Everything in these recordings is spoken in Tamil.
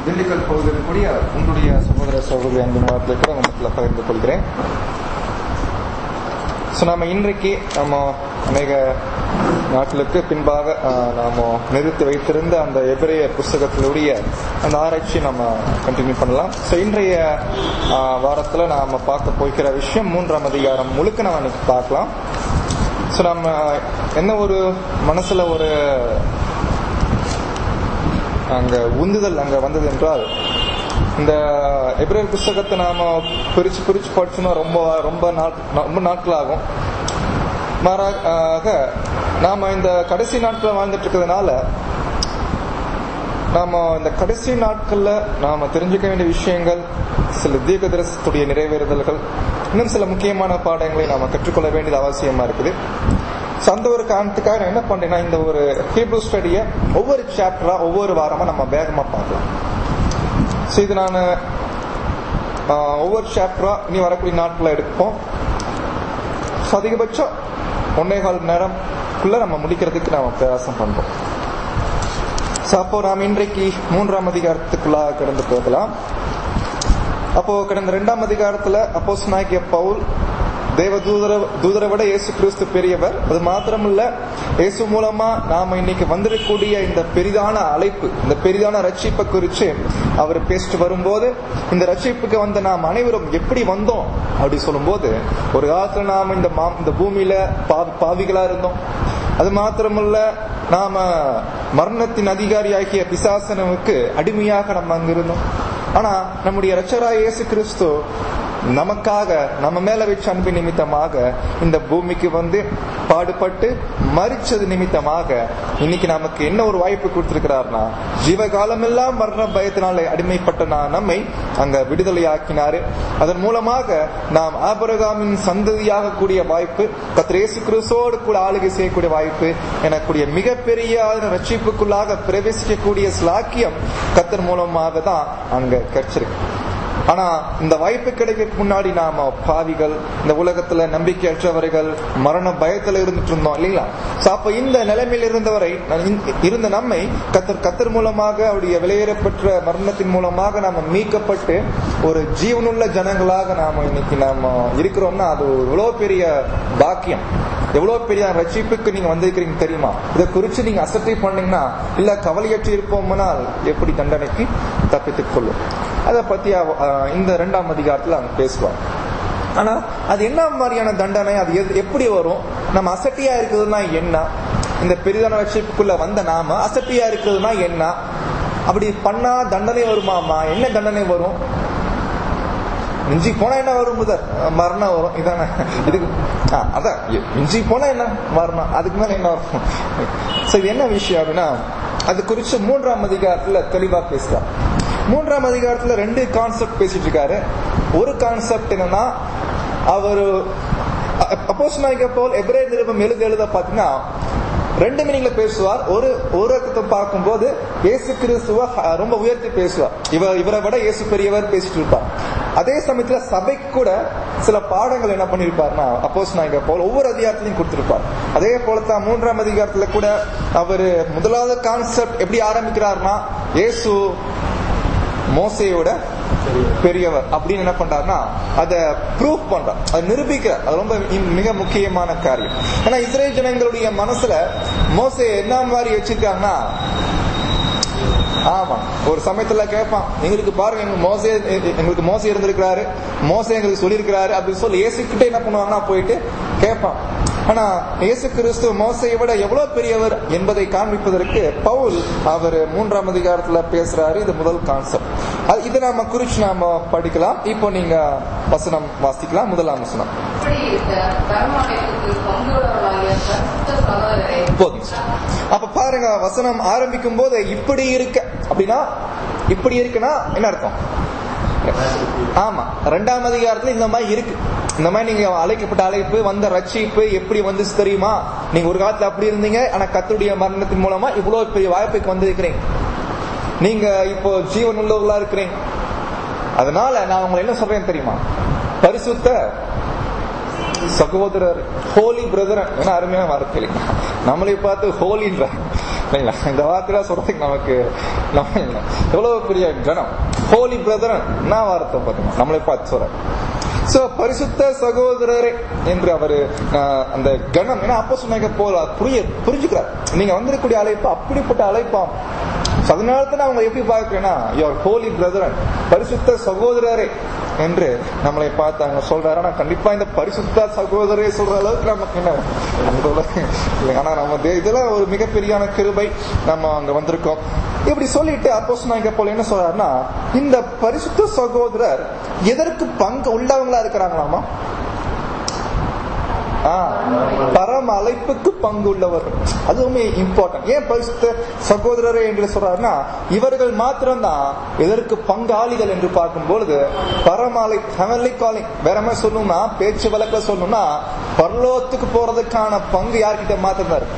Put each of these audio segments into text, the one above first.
திண்டுக்கல் பகுதியில் கூடிய உங்களுடைய சகோதர சகோதரி அன்பின் வார்த்தை கூட உங்கத்தில் பகிர்ந்து கொள்கிறேன் ஸோ நாம இன்றைக்கு நம்ம அநேக நாட்களுக்கு பின்பாக ஆஹ், நாம நிறுத்தி வைத்திருந்த அந்த எபிரேய புஸ்தகத்தினுடைய அந்த ஆராய்ச்சி நம்ம கண்டினியூ பண்ணலாம் ஸோ இன்றைய ஆஹ், வாரத்துல நாம பார்க்க போகிற விஷயம் மூன்றாம் அதிகாரம் முழுக்க நம்ம இன்னைக்கு பார்க்கலாம் ஸோ நம்ம என்ன ஒரு மனசுல ஒரு அங்க உந்துதல் அங்க வந்தது என்றால் இந்த எப்ரேல் புஸ்தகத்தை நாம பிரிச்சு பிரிச்சு படிச்சோம்னா ரொம்ப ரொம்ப நாட் ரொம்ப நாட்கள் ஆகும் மாறாக நாம இந்த கடைசி நாட்கள் வாழ்ந்துட்டு இருக்கிறதுனால நாம இந்த கடைசி நாட்கள்ல நாம தெரிஞ்சுக்க வேண்டிய விஷயங்கள் சில தீர்க்கதரிசத்துடைய நிறைவேறுதல்கள் இன்னும் சில முக்கியமான பாடங்களை நாம கற்றுக்கொள்ள வேண்டியது அவசியமா இருக்குது So, அந்த ஒரு காரணத்துக்காக நான் என்ன பண்றேன்னா இந்த ஒரு ஹீப்ரூ ஸ்டடியை ஒவ்வொரு சாப்டரா ஒவ்வொரு வாரமா நம்ம வேகமா பார்க்கலாம் ஸோ இது நான் ஒவ்வொரு சாப்டரா இனி வரக்கூடிய நாட்களை எடுப்போம் ஸோ அதிகபட்சம் ஒன்னே கால் நேரம்குள்ள நம்ம முடிக்கிறதுக்கு நாம பிரயாசம் பண்றோம் ஸோ அப்போ நாம் இன்றைக்கு மூன்றாம் அதிகாரத்துக்குள்ளாக கடந்து போகலாம் அப்போ கடந்த ரெண்டாம் அதிகாரத்துல அப்போஸ் நாயகிய பவுல் தேவ தூதர தூதரை விட இயேசு கிறிஸ்து பெரியவர் அது மாத்திரமல்ல இயேசு மூலமா நாம இன்னைக்கு வந்திருக்கக்கூடிய இந்த பெரிதான அழைப்பு இந்த பெரிதான ரட்சிப்பை குறித்து அவர் பேசிட்டு வரும்போது இந்த ரட்சிப்புக்கு வந்த நாம் அனைவரும் எப்படி வந்தோம் அப்படி சொல்லும்போது ஒரு காலத்துல நாம இந்த மா இந்த பூமியில பா- பாவிகளா இருந்தோம் அது மாத்திரமல்ல நாம மரணத்தின் அதிகாரியாகிய பிசாசனவுக்கு அடிமையாக நம்ம அங்க இருந்தோம் ஆனா நம்முடைய ரட்சராய இயேசு கிறிஸ்து நமக்காக நம்ம மேல வச்ச அன்பு நிமித்தமாக இந்த பூமிக்கு வந்து பாடுபட்டு மறிச்சது நிமித்தமாக இன்னைக்கு நமக்கு என்ன ஒரு வாய்ப்பு கொடுத்திருக்கிறார்னா ஜீவகாலமெல்லாம் மரண பயத்தினால அடிமைப்பட்ட நான் நம்மை அங்க விடுதலையாக்கினாரு அதன் மூலமாக நாம் ஆபரகாமின் சந்ததியாக கூடிய வாய்ப்பு கத்திர இயேசு கிறிஸ்தோடு கூட ஆளுகை செய்யக்கூடிய வாய்ப்பு எனக்கூடிய மிகப்பெரிய ரட்சிப்புக்குள்ளாக பிரவேசிக்கக்கூடிய ஸ்லாக்கியம் கத்தர் மூலமாக தான் அங்க கிடைச்சிருக்கு ஆனா இந்த வாய்ப்பு கிடைக்க முன்னாடி நாம பாவிகள் இந்த உலகத்துல நம்பிக்கையற்றவர்கள் மரண பயத்துல இருந்துட்டு இருந்தோம் இல்லைங்களா So, அப்ப இந்த நிலைமையில் இருந்தவரை இருந்த நம்மை கத்தர் கத்தர் மூலமாக அவருடைய வெளியேறப்பெற்ற மரணத்தின் மூலமாக நாம மீட்கப்பட்டு ஒரு ஜீவனுள்ள ஜனங்களாக நாம இன்னைக்கு நாம இருக்கிறோம்னா அது எவ்வளவு பெரிய பாக்கியம் எவ்வளவு பெரிய ரட்சிப்புக்கு நீங்க வந்திருக்கிறீங்க தெரியுமா இதை குறிச்சு நீங்க அசட்டை பண்ணீங்கன்னா இல்ல கவலையற்று இருப்போம்னால் எப்படி தண்டனைக்கு தப்பித்துக் கொள்ளும் அதை பத்தி அவ- அஹ் இந்த இரண்டாம் அதிகாரத்துல அவங்க பேசுவாங்க ஆனா அது என்ன மாதிரியான தண்டனை அது எது- எப்படி வரும் நம்ம அசட்டியா இருக்குதுன்னா என்ன இந்த பெரிதான ரட்சிப்புக்குள்ள வந்த நாம அசட்டியா இருக்குதுன்னா என்ன அப்படி பண்ணா தண்டனை வருமாமா என்ன தண்டனை வரும் மிஞ்சி போனா என்ன வரும் முதல் மரணம் வரும் இதானே இதுக்கு ஆ, அதான் இ- மிஞ்சி போனா என்ன மரணம் அதுக்கு மேல என்ன வரும் சோ இது என்ன விஷயம் அப்படின்னா அது குறிச்சு மூன்றாம் அதிகாரத்துல தெளிவா பேசுறார் மூன்றாம் அதிகாரத்துல ரெண்டு கான்செப்ட் பேசிட்டு இருக்காரு ஒரு கான்செப்ட் என்னன்னா அவர் அப்போஸ் நாய்க்க போல் எப்ரே நிருபம் எழுத எழுத பாத்தீங்கன்னா ரெண்டு மீனிங்ல பேசுவார் ஒரு ஒரு அர்த்தத்தை பார்க்கும்போது இயேசு கிறிஸ்துவ அஹ், ரொம்ப உயர்த்தி பேசுவார் இவர் இவரை விட இயேசு பெரியவர் பேசிட்டு இருப்பார் அதே சமயத்துல சபைக்கு கூட சில பாடங்கள் என்ன பண்ணிருப்பார்னா அப்போஸ் நாயக போல் ஒவ்வொரு அதிகாரத்திலையும் கொடுத்திருப்பார் அதே போலத்தான் மூன்றாம் அதிகாரத்துல கூட அவர் முதலாவது கான்செப்ட் எப்படி ஆரம்பிக்கிறார்னா இயேசு மோசையோட பெரியவர் அப்படின்னு என்ன பண்றாருன்னா அதை ப்ரூவ் பண்றார் அதை நிரூபிக்கிறார் அது ரொம்ப இம்- மிக முக்கியமான காரியம் ஏன்னா இஸ்ரேல் ஜனங்களுடைய மனசுல மோசை என்ன மாதிரி வச்சிருக்காங்கன்னா ஆமா ஒரு சமயத்துல கேட்பான் எங்களுக்கு பாருங்க எங்க மோசே எ- எங்களுக்கு மோசை இருந்திருக்கிறாரு மோசை எங்களுக்கு சொல்லியிருக்கிறாரு அப்படின்னு சொல்லி இயேசுக்கிட்ட என்ன பண்ணுவாங்கன்னா போயிட்டு கேட்பான் ஆனா இயேசு கிறிஸ்து மோசையை விட எவ்வளவு பெரியவர் என்பதை காண்பிப்பதற்கு பவுல் அவர் மூன்றாம் அதிகாரத்துல பேசுறாரு இது முதல் கான்செப்ட் இது நாம குறிச்சு நாம படிக்கலாம் இப்போ நீங்க வசனம் வாசிக்கலாம் முதலாம் வசனம் இப்படி இருக்க தர்மாலயத்துக்கு பங்குள்ளவர்களாகிய பரிசுத்த சகோதரரை போதும் அப்ப பாருங்க வசனம் ஆரம்பிக்கும் போது இப்படி இருக்க அப்படின்னா இப்படி இருக்குன்னா என்ன அர்த்தம் ஆமா ரெண்டாம் அதிகாரத்துல இந்த மாதிரி இருக்கு இந்த மாதிரி நீங்க அழைக்கப்பட்ட அழைப்பு வந்த ரட்சிப்பு எப்படி வந்துச்சு தெரியுமா நீங்க ஒரு காலத்துல அப்படி இருந்தீங்க ஆனா கத்துடைய மரணத்தின் மூலமா இவ்வளவு பெரிய வாய்ப்புக்கு வந்திருக்கிறீங்க நீங்க இப்போ ஜீவன் உள்ளவர்களா இருக்கிறீங்க அதனால நான் உங்களை என்ன சொல்றேன் தெரியுமா பரிசுத்த சகோதரர் ஹோலி பிரதர் என்ன அருமையான வார்த்தை இல்லைங்களா? நம்மளை பார்த்து ஹோலின்ற இல்லைங்களா இந்த வார்த்தையில சொல்றதுக்கு நமக்கு நம்ம இல்லை. எவ்வளவு பெரிய கணம் ஹோலி பிரதரன் என்ன வார்த்தை பாத்தீங்க நம்மளை பார்த்து சொல்றேன் சோ பரிசுத்த சகோதரரே என்று அவரு ஆஹ், அந்த கணம் ஏன்னா அப்போ சொன்னாங்க போல புரிய புரிஞ்சுக்கிறார் நீங்க வந்திருக்கக்கூடிய அழைப்பு அப்படிப்பட்ட அழைப்பாம் So, அதனால தான் அவங்க எப்படி பார்க்கிறேன்னா யுவர் ஹோலி பிரதரன் பரிசுத்த சகோதரரே என்று நம்மளை பார்த்து அவங்க சொல்றாரு ஆனா கண்டிப்பா இந்த பரிசுத்த சகோதரே சொல்ற அளவுக்கு நமக்கு என்ன அந்த அளவுக்கு இல்லை. ஆனா நம்ம தே- இதெல்லாம் ஒரு மிகப்பெரியான கிருபை நம்ம அங்க வந்திருக்கோம் இப்படி சொல்லிட்டு அப்போ சொன்னாங்க போல என்ன சொல்றாருன்னா இந்த பரிசுத்த சகோதரர் எதற்கு பங்கு உள்ளவங்களா இருக்கிறாங்களாமா ஆ, பரம அழைப்புக்கு பங்கு உள்ளவர் அதுவுமே இம்பார்ட்டன்ட் ஏன் பரிசுத்த சகோதரரே என்று சொல்றாருன்னா இவர்கள் மாத்திரம்தான் எதற்கு பங்காளிகள் என்று பார்க்கும் பொழுது பரம அழை ஹெவன்லி காலிங் வேற மாதிரி சொல்லணும்னா பேச்சு வழக்குல சொல்லணும்னா பரலோகத்துக்கு போறதுக்கான பங்கு யார்கிட்ட மாத்திரம் இருக்கு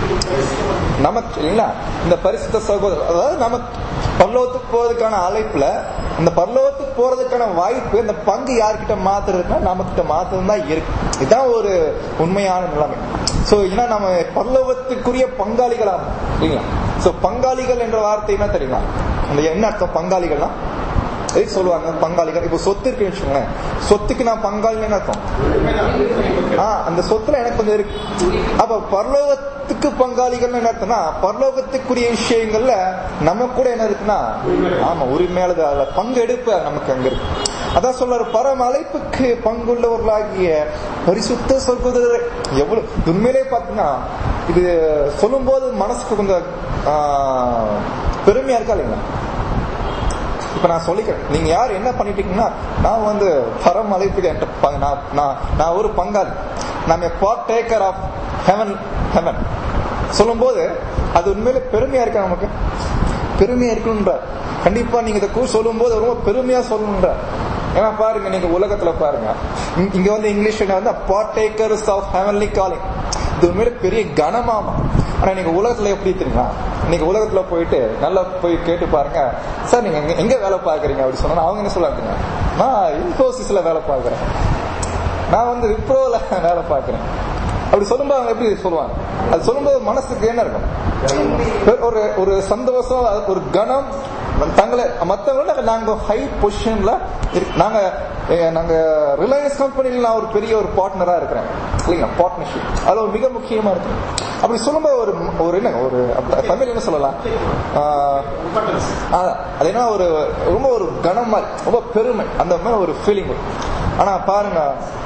நமக்கு இல்லைங்களா இந்த பரிசுத்த சகோதரர் அதாவது நமக்கு பரலோகத்துக்கு போறதுக்கான அழைப்புல இந்த பரலோகத்துக்கு போறதுக்கான வாய்ப்பு இந்த பங்கு யார்கிட்ட மாத்துறதுன்னா நம்ம கிட்ட மாத்திரம் தான் இருக்கு இதுதான் ஒரு உண்மையான நிலைமை சோ ஏன்னா நம்ம பரலோகத்துக்குரிய பங்காளிகளா இல்லைங்களா சோ பங்காளிகள் என்ற வார்த்தை என்ன தெரியுமா அந்த என்ன அர்த்தம் பங்காளிகள்னா எதுக்கு சொல்லுவாங்க பங்காளிகள் இப்போ சொத்து இருக்குன்னு வச்சுக்கோங்களேன் சொத்துக்கு நான் பங்காளின்னு என்ன அர்த்தம் ஆ, அந்த சொத்துல எனக்கு கொஞ்சம் இருக்கு அப்ப பரலோகத்துக்கு பங்காளிகள் என்ன அர்த்தம்னா பரலோகத்துக்குரிய விஷயங்கள்ல நம்ம கூட என்ன இருக்குன்னா ஆமா உரிமையாளது அதுல பங்கெடுப்பு நமக்கு அங்க இருக்கு அதான் சொல்றாரு பரம அழைப்புக்கு பங்குள்ளவர்களாகிய பரிசுத்த சகோதரர் எவ்வளவு உண்மையிலே பாத்தீங்கன்னா இது சொல்லும்போது மனசுக்கு கொஞ்சம் ஆ, பெருமையா இருக்கா இல்லைங்களா இப்ப நான் சொல்லிக்கிறேன் நீங்க யார் என்ன பண்ணிட்டீங்கன்னா நான் வந்து பரம் அழைப்புக்கு என்கிட்ட பங்கு- நான் நான் நான் ஒரு பங்காளி நான் partaker of heaven heaven சொல்லும்போது அது உண்மையில பெருமையா இருக்கா நமக்கு பெருமையா இருக்கணும்ன்ற கண்டிப்பா நீங்க இதை கூ சொல்லும் போது ரொம்ப பெருமையா சொல்லணும்ன்ற ஏன்னா பாருங்க நீங்க உலகத்துல பாருங்க இங்க- இங்க வந்து இங்கிலீஷ்ல வந்து partakers of heavenly calling இது உண்மையில பெரிய கனமாமா ஆனா நீங்க உலகத்துல எப்படி தெரியுமா நீங்க உலகத்துல போயிட்டு நல்லா போய் கேட்டு பாருங்க சார் நீங்க எங்க- எங்க வேலை பாக்குறீங்க அப்படி சொன்னா அவங்க என்ன சொல்லுவாங்க நான் இன்ஃபோசிஸ்ல வேலை பார்க்கறேன் நான் வந்து விப்ரோல வேலை பார்க்கறேன் அப்படி சொல்லும்போது அவங்க எப்படி சொல்லுவாங்க அது சொல்லும்போது மனசுக்கு என்ன இருக்கும் ஒரு ஒரு சந்தோஷம் அது ஒரு கணம் தங்களை மத்தவங்கள நாங்க ஹை பொசிஷன்ல நாங்க eh, நாங்க ரிலையன்ஸ் கம்பெனில நான் ஒரு பெரிய ஒரு பார்ட்னரா இருக்கிறேன் இல்லைங்களா பார்ட்னர்ஷிப் அதுல ஒரு மிக முக்கியமா இருக்கு அப்படி சொல்லும்போது ஒரு ஒரு என்ன ஒரு அப்ப- தமிழ் என்ன சொல்லலாம் ஆஹ், அதான். அது என்ன ஒரு ரொம்ப ஒரு கனம் மாதிரி ரொம்ப பெருமை அந்த மாதிரி ஒரு ஃபீலிங் ஆனா பாருங்க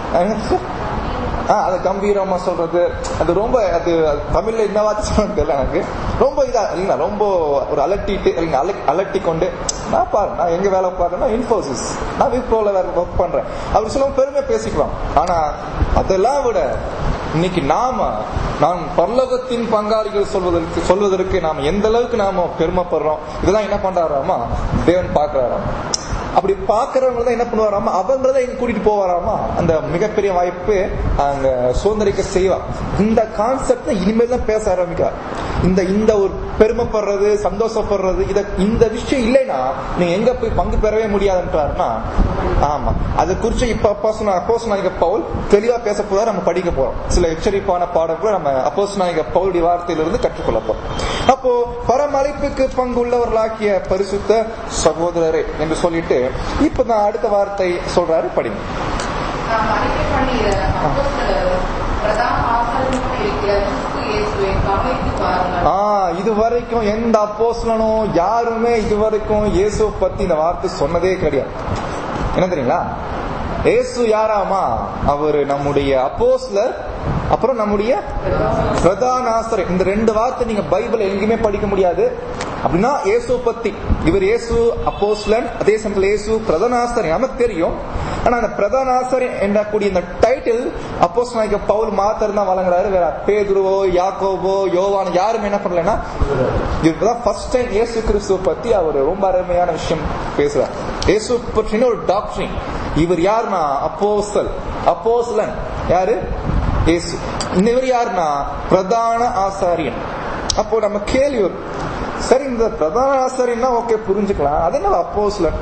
ஆ, அது கம்பீரமா சொல்றது அது ரொம்ப அது அது தமிழ்ல என்ன வார்த்தை சொல்றது தெரியல எனக்கு ரொம்ப இதா இல்லைங்களா ரொம்ப ஒரு அலட்டிட்டு இல்லைங்க அலக்- அலட்டி கொண்டு நான் பாரு நான் எங்க வேலை பார்க்கறேன்னா இன்ஃபோசிஸ் நான் விப்ரோல வேற ஒர்க் பண்றேன் அப்படி சொல்லுவோம் பெருமை பேசிக்கலாம் ஆனா அதெல்லாம் விட இன்னைக்கு நாம நாம் பரலோகத்தின் பங்காளிகள் சொல்வதற்கு சொல்வதற்கு நாம எந்த அளவுக்கு நாம பெருமைப்படுறோம் இதெல்லாம் என்ன பண்றாராமா தேவன் பாக்குறாராம் அப்படி பாக்குறவங்க தான் என்ன பண்ணுவாராமா அவங்கள தான் எங்க கூட்டிட்டு போவாராமா அந்த மிகப்பெரிய வாய்ப்பு அங்க சுதந்திரிக்க செய்வா இந்த கான்செப்ட் இனிமேல் தான் பேச ஆரம்பிக்கிறார் இந்த இந்த ஒரு பெருமைப்படுறது சந்தோஷப்படுறது இத இந்த விஷயம் இல்லைன்னா நீங்க எங்க போய் பங்கு பெறவே முடியாதுன்றாருன்னா ஆமா அது குறிச்சு இப்ப அப்போஸ் அப்போஸ் நாயக பவுல் தெளிவா பேச போதா நம்ம படிக்க போறோம் சில எச்சரிப்பான பாடம் கூட நம்ம அப்போஸ் நாயக பவுலுடைய வார்த்தையிலிருந்து கற்றுக்கொள்ள போறோம் அப்போ பரமழைப்புக்கு பங்கு உள்ளவர்களாக்கிய பரிசுத்த சகோதரரே என்று சொல்லிட்டு இப்ப நான் அடுத்த வார்த்தை சொல்றாரு படிங்க நாம் அறிக்கை பண்ணுகிற அப்போஸ்தலரும் பிரதான ஆசாரியரும் இருக்கிற கிறிஸ்து இயேசுவை கவனித்து பாருங்கள் ஆ இது வரைக்கும் எந்த அப்போஸ்லனும் யாருமே இது வரைக்கும் இயேசுவை பத்தி இந்த வார்த்தை சொன்னதே கிடையாது என்ன தெரியுங்களா இயேசு யாராமா அவரு நம்முடைய அப்போஸ்லர் அப்புறம் நம்முடைய பிரதான ஆசிரியர் இந்த ரெண்டு வார்த்தை நீங்க பைபிள் எங்கேயுமே படிக்க முடியாது அப்படின்னா இயேசு பத்தி இவர் இயேசு அப்போஸ்லன் அதே சமயத்தில் இயேசு பிரதான ஆசிரியர் நமக்கு தெரியும் ஆனா அந்த பிரதான ஆசிரியர் என்றக்கூடிய இந்த டைட்டில் அப்போஸ் நாயக பவுல் மாத்திரம் தான் வழங்குறாரு வேற பேதுருவோ யாக்கோபோ யோவான் யாரும் என்ன பண்ணலன்னா இதுதான் ஃபர்ஸ்ட் டைம் இயேசு கிறிஸ்துவ பத்தி அவர் ரொம்ப அருமையான விஷயம் பேசுறார் இயேசு பற்றின ஒரு டாக்டரின் இவர் யாருன்னா அப்போஸ்தல் அப்போஸ்லன் யாரு இயேசு இந்த இவர் யாருன்னா பிரதான ஆசாரியன் அப்போ நம்ம கேள்வி வரும் சரி இந்த பிரதான ஆசாரியன்னா ஓகே புரிஞ்சுக்கலாம் அது என்ன அப்போஸ்லன்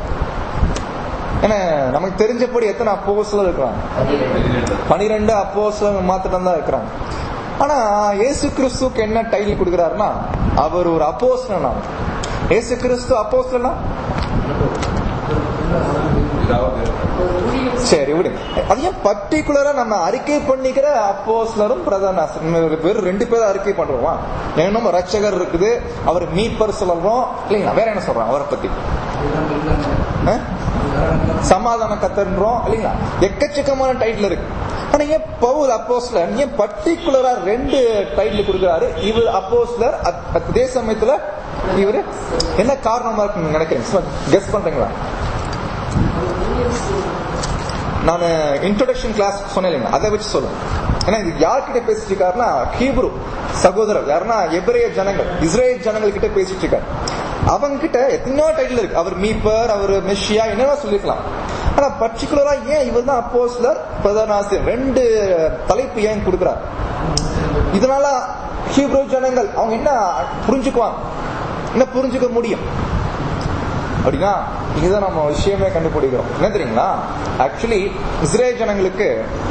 ஏன்னா நமக்கு தெரிஞ்சபடி எத்தனை அப்போஸ்ல இருக்கிறாங்க பனிரெண்டு அப்போஸ்ல மாத்திரம் தான் இருக்கிறாங்க ஆனா இயேசு கிறிஸ்துக்கு என்ன டைட்டில் கொடுக்கிறாருன்னா அவர் ஒரு அப்போஸ்தலனா இயேசு கிறிஸ்து அப்போஸ்தலனா சரி விடுங்க அது ஏன் பர்டிகுலரா நம்ம அறிக்கை பண்ணிக்கிற அப்போஸ்லரும் பிரதான ஆசிரியர் பேர் ரெண்டு பேரும் அறிக்கை பண்றோமா நம்ம ரட்சகர் இருக்குது அவர் மீட்பர் சொல்றோம் இல்லைங்களா வேற என்ன சொல்றோம் அவரை பத்தி ஆ? சமாதான கத்தன்றோம் இல்லைங்களா எக்கச்சக்கமான டைட்டில் இருக்கு ஆனா ஏன் பவுல் அப்போஸ்லர் ஏன் பர்டிகுலரா ரெண்டு டைட்டில் கொடுக்குறாரு இவர் அப்போஸ்லர் அத்- அதே சமயத்துல இவரு என்ன காரணமா இருக்குன்னு நினைக்கிறீங்க கெஸ் பண்றீங்களா நான் இன்ட்ரோடக்ஷன் கிளாஸ் சொன்னேன் இல்லைங்க அதை வச்சு சொல்லுவேன் ஏன்னா இது யார்கிட்ட பேசிட்டு இருக்காருன்னா ஹீப்ரு சகோதரர் யாருன்னா எபிரேய ஜனங்கள் இஸ்ரேல் ஜனங்கள் கிட்ட பேசிட்டு இருக்காரு அவங்க கிட்ட எத்தனையோ டைட்டில் இருக்கு அவர் மீப்பர் அவர் மெஷியா என்னென்ன சொல்லிருக்கலாம் ஆனா பர்டிகுலரா ஏன் இவர் தான் அப்போஸ்லர் பிரதான ஆசிரியர் ரெண்டு தலைப்பு ஏன் கொடுக்குறார் இதனால ஹீப்ரு ஜனங்கள் அவங்க என்ன புரிஞ்சுக்குவாங்க என்ன புரிஞ்சுக்க முடியும் அப்படின்னா இதுதான் நம்ம விஷயமே கண்டுபிடிக்கிறோம் என்ன தெரியுங்களா ஆக்சுவலி இஸ்ரேல் ஜனங்களுக்கு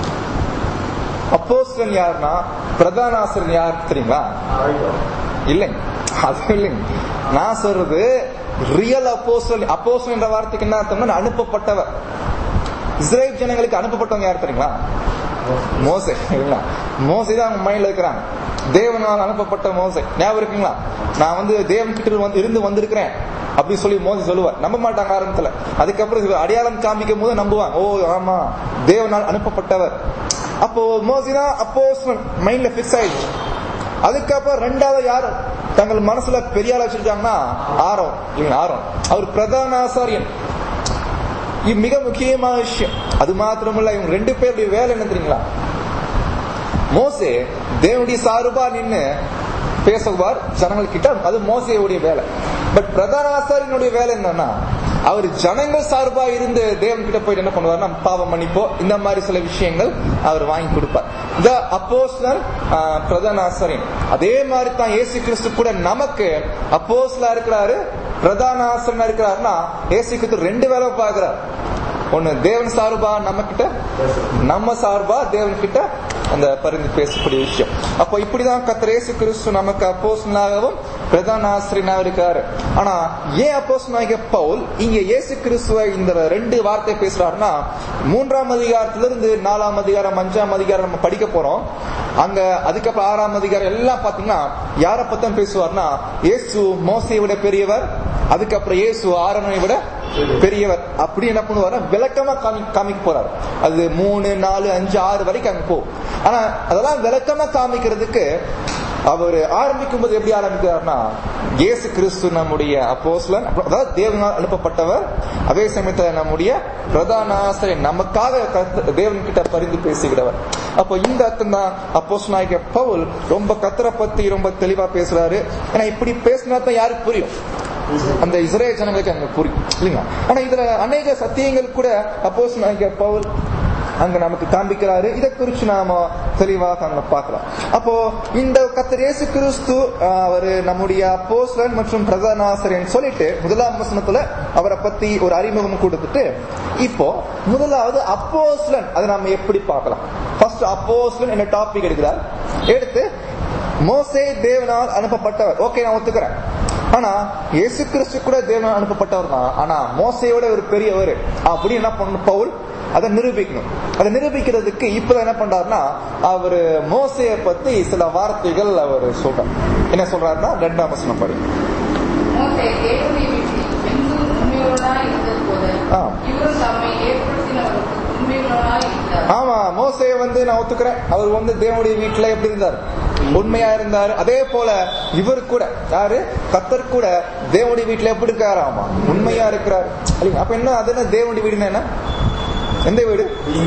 அப்போஸ்தலன் யாருன்னா பிரதான ஆசிரியர் யார் தெரியுங்களா இல்லைங்க அது இல்லைங்க நான் சொல்றது ரியல் அப்போஸ்தல் அப்போஸ்தலன் என்ற வார்த்தைக்கு என்ன அர்த்தம்னா அனுப்பப்பட்டவர் இஸ்ரேல் ஜனங்களுக்கு அனுப்பப்பட்டவங்க யார் தெரியுங்களா மோசே இல்லைங்களா மோசே தான் அவங்க மைண்ட்ல இருக்கிறாங்க தேவனால் அனுப்பப்பட்ட மோசே ஞாபகம் இருக்குங்களா நான் வந்து தேவன் கிட்ட வந்து இருந்து வந்திருக்கிறேன் அப்படி சொல்லி மோசி சொல்லுவார் நம்ப மாட்டாங்க ஆரம்பத்துல அதுக்கப்புறம் இவர் அடையாளம் காமிக்கும் போது நம்புவாங்க ஓ ஆமா தேவனால் அனுப்பப்பட்டவர் அப்போ மோசி தான் அப்போ மைண்ட்ல பிக்ஸ் ஆயிடுச்சு அதுக்கப்புறம் ரெண்டாவது யாரு தங்கள் மனசுல பெரிய ஆளா வச்சிருக்காங்கன்னா ஆரம் இல்லைங்க ஆரம் அவர் பிரதான ஆசாரியன் இது மிக முக்கியமான விஷயம் அது மாத்திரமல்ல இவங்க ரெண்டு பேருடைய வேலை என்ன தெரியுங்களா மோசே தேவனுடைய சார்பா நின்னு பேசுவார் ஜனங்கள் கிட்ட அது மோசையுடைய வேலை பட் பிரதான ஆசாரியனுடைய வேலை என்னன்னா அவர் ஜனங்கள் சார்பா இருந்து தேவன் கிட்ட போயிட்டு என்ன பண்ணுவார்னா பாவம் மன்னிப்போ இந்த மாதிரி சில விஷயங்கள் அவர் வாங்கி கொடுப்பார் த அப்போஸ்லர் பிரதான ஆசாரியன் அதே மாதிரி தான் இயேசு கிறிஸ்து கூட நமக்கு அப்போஸ்லா இருக்கிறாரு பிரதான ஆசிரியனா இருக்கிறாருன்னா இயேசு கிறிஸ்து ரெண்டு வேலை பார்க்கிறார் ஒண்ணு தேவன் சார்பா நம்ம கிட்ட நம்ம சார்பா தேவன் கிட்ட அந்த பரிந்து பேசக்கூடிய விஷயம் அப்போ இப்படிதான் கத்தர் இயேசு கிறிஸ்து நமக்கு அப்போஸ்தலனாகவும் பிரதான ஆசிரியனாக இருக்காரு ஆனா ஏன் அப்போஸ்தலனாகிய பவுல் இங்க இயேசு கிறிஸ்துவ இந்த ரெண்டு வார்த்தை பேசுறாருன்னா மூன்றாம் அதிகாரத்திலிருந்து நாலாம் அதிகாரம் அஞ்சாம் அதிகாரம் நம்ம படிக்க போறோம் அங்க அதுக்கப்புறம் ஆறாம் அதிகாரம் எல்லாம் பாத்தீங்கன்னா யார பத்தம் பேசுவார்னா இயேசு மோசையை விட பெரியவர் அதுக்கப்புறம் இயேசு ஆரணனை விட பெரியவர் அப்படி என்ன பண்ணுவாரு விளக்கமா காமி காமிக்க போறாரு அது மூணு நாலு அஞ்சு ஆறு வரைக்கும் அங்க போகும் ஆனா அதெல்லாம் விளக்கமா காமிக்கிறதுக்கு அவர் ஆரம்பிக்கும் போது எப்படி ஆரம்பிக்கிறார்னா இயேசு கிறிஸ்து நம்முடைய அப்போஸ்லன் அதாவது தேவனால் அனுப்பப்பட்டவர் அதே சமயத்துல நம்முடைய பிரதான ஆசிரியர் நமக்காக கர்த்த- தேவன் கிட்ட பரிந்து பேசுகிறவர் அப்போ இந்த அர்த்தம் தான் அப்போஸ் நாயக பவுல் ரொம்ப கத்தரை பத்தி ரொம்ப தெளிவா பேசுறாரு ஏன்னா இப்படி பேசினா தான் யாருக்கு புரியும் அந்த இஸ்ரேல் ஜனங்களுக்கு அங்க புரியும் இல்லைங்களா ஆனா இதுல அநேக சத்தியங்கள் கூட அப்போஸ் நாயக பவுல் அங்க நமக்கு காண்பிக்கிறாரு இதை குறிச்சு நாம தெளிவாக அங்க பார்க்கலாம் அப்போ இந்த கத்தர் இயேசு கிறிஸ்து ஆஹ், அவரு நம்முடைய அப்போஸ்லன் மற்றும் பிரதான ஆசிரியன் சொல்லிட்டு முதலாம் வசனத்துல அவரை பத்தி ஒரு அறிமுகம் கொடுத்துட்டு இப்போ முதலாவது அப்போஸ்லன் அதை நாம எப்படி பார்க்கலாம் ஃபர்ஸ்ட் அப்போஸ்லன் என்ன டாபிக் எடுக்கிறார் எடுத்து மோசே தேவனால் அனுப்பப்பட்டவர் ஓகே நான் ஒத்துக்கிறேன் ஆனா இயேசு கிறிஸ்து கூட தேவனால் அனுப்பப்பட்டவர் தான் ஆனா மோசையோட ஒரு பெரியவர் அப்படி என்ன பண்ணணும் பவுல் அதை நிரூபிக்கணும் அதை நிரூபிக்கிறதுக்கு இப்ப என்ன பண்றாருன்னா அவரு மோசைய பத்தி சில வார்த்தைகள் அவர் சொல்றார் என்ன சொல்றாருன்னா ரெண்டாம் வசனம் படி மோசே தேவனுடைய வீட்டில் எங்கும் உண்மையுள்ளவனாய் இருந்தது போல ஆ. இவரும் தம்மை ஏற்படுத்தினவருக்கு உண்மையுள்ளவனாய் இருந்தார் ஆமா மோசைய வந்து நான் ஒத்துக்கிறேன் அவர் வந்து தேவனுடைய வீட்டுல எப்படி இருந்தார் உண்மையா இருந்தாரு அதே போல இவர் கூட யாரு கத்தர் கூட தேவனுடைய வீட்டுல எப்படி இருக்காரு ஆமா உண்மையா இருக்கிறாரு இல்லைங்க? அப்ப என்ன அது என்ன தேவனுடைய வீடுன்னா என்ன எந்த வீடு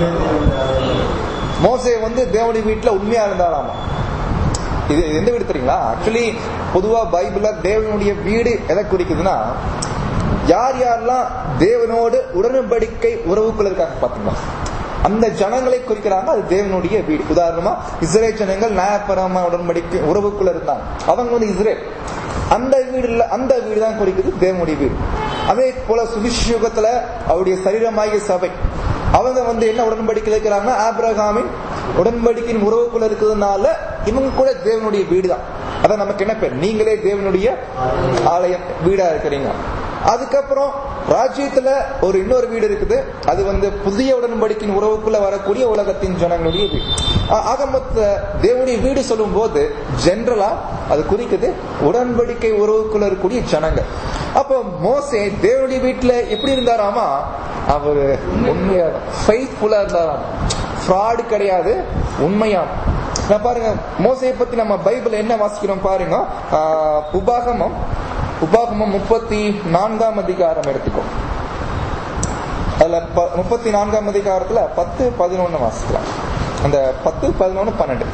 மோசே வந்து தேவனுடைய வீட்டுல உண்மையா இருந்தாராமா இது இது எந்த வீடு தெரியுங்களா ஆக்சுவலி பொதுவா பைபிள்ல தேவனுடைய வீடு எதை குறிக்குதுன்னா யார் யாரெல்லாம் தேவனோடு உடன்படிக்கை உறவுக்குள்ள இருக்காங்க பாத்தீங்களா அந்த ஜனங்களை குறிக்கிறாங்க அது தேவனுடைய வீடு உதாரணமா இஸ்ரேல் ஜனங்கள் நியாயபரமா உடன்படிக்கை உறவுக்குள்ள இருந்தாங்க அவங்க வந்து இஸ்ரேல் அந்த வீடு இல்ல அந்த வீடு தான் குறிக்குது தேவனுடைய வீடு அதே போல சுவிசுகத்துல அவருடைய சரீரமாகிய சபை அவங்க வந்து என்ன உடன்படிக்கை இருக்கிறாங்கன்னா ஆபிரகாமின் உடன்படிக்கையின் உறவுக்குள்ள இருக்கிறதுனால இவங்க கூட தேவனுடைய வீடு தான் அதான் நமக்கு என்ன பேர் நீங்களே தேவனுடைய ஆலயம் வீடா இருக்கிறீங்க அதுக்கப்புறம் ராஜ்யத்துல ஒரு இன்னொரு வீடு இருக்குது அது வந்து புதிய உடன்படிக்கையின் உறவுக்குள்ள வரக்கூடிய உலகத்தின் ஜனங்களுடைய வீடு ஆ- ஆக மொத்த தேவனுடைய வீடு சொல்லும் போது ஜென்ரலா அது குறிக்குது உடன்படிக்கை உறவுக்குள்ள இருக்கக்கூடிய ஜனங்கள் அப்போ மோசே தேவனுடைய வீட்டுல எப்படி இருந்தாராமா அவரு உண்மையா ஃபெய்த்ஃபுல்லா இருந்தாராம் ஃப்ராடு கிடையாது உண்மையாம் நான் பாருங்க மோசையை பத்தி நம்ம பைபிள் என்ன வாசிக்கிறோம் பாருங்க ஆ, உபாகமம் உபாகமம் முப்பத்தி நான்காம் அதிகாரம் எடுத்துக்கோ அதுல ப- முப்பத்தி நான்காம் அதிகாரத்துல பத்து பதினொன்னு வாசிக்கலாம் அந்த பத்து பதினொன்னு பன்னெண்டு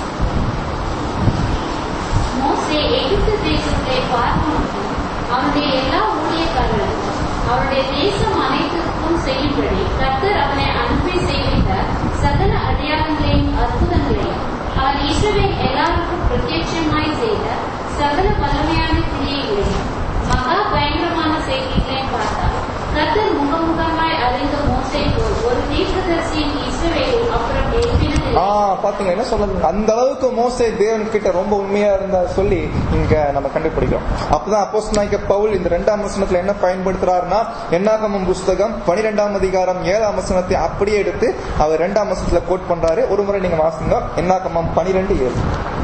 மோசே எகிப்து தேசத்தை பார்வோனுக்கும் அவனுடைய எல்லா ஊழியக்காரர்களுக்கும் அவருடைய தேசம் அனைத்திற்கும் செய்யும்படி கர்த்தர் அவனை அனுப்பி செய்கின்ற சகல அடையாளங்களையும் அற்புதங்களையும் அவன் இஸ்ரவேல் எல்லாருக்கும் பிரத்யட்சமாய் செய்த சகல வல்லமையான கிரியைகளையும் மகா பயங்கரமான செய்திகளையும் பார்த்தார் கர்த்தர் முகமுகமாய் அறிந்த மோசே போல் ஒரு தீர்க்கதரிசியின் இஸ்ரவேலில் அப்புறம் எழுப்பினதில்லை ஆ பாத்தீங்க என்ன சொல்றது அந்த அளவுக்கு மோசே தேவன் கிட்ட ரொம்ப உண்மையா இருந்தா சொல்லி இங்க நம்ம கண்டுபிடிக்கிறோம் அப்பதான் அப்போஸ் நாய்க்க பவுல் இந்த ரெண்டாம் வசனத்துல என்ன பயன்படுத்துறாருன்னா என்னாகமம் புஸ்தகம் பனிரெண்டாம் அதிகாரம் ஏழாம் வசனத்தை அப்படியே எடுத்து அவர் ரெண்டாம் வசனத்துல கோட் பண்றாரு ஒரு முறை நீங்க வாசிங்க என்னாகமம் பனிரெண்டு ஏழு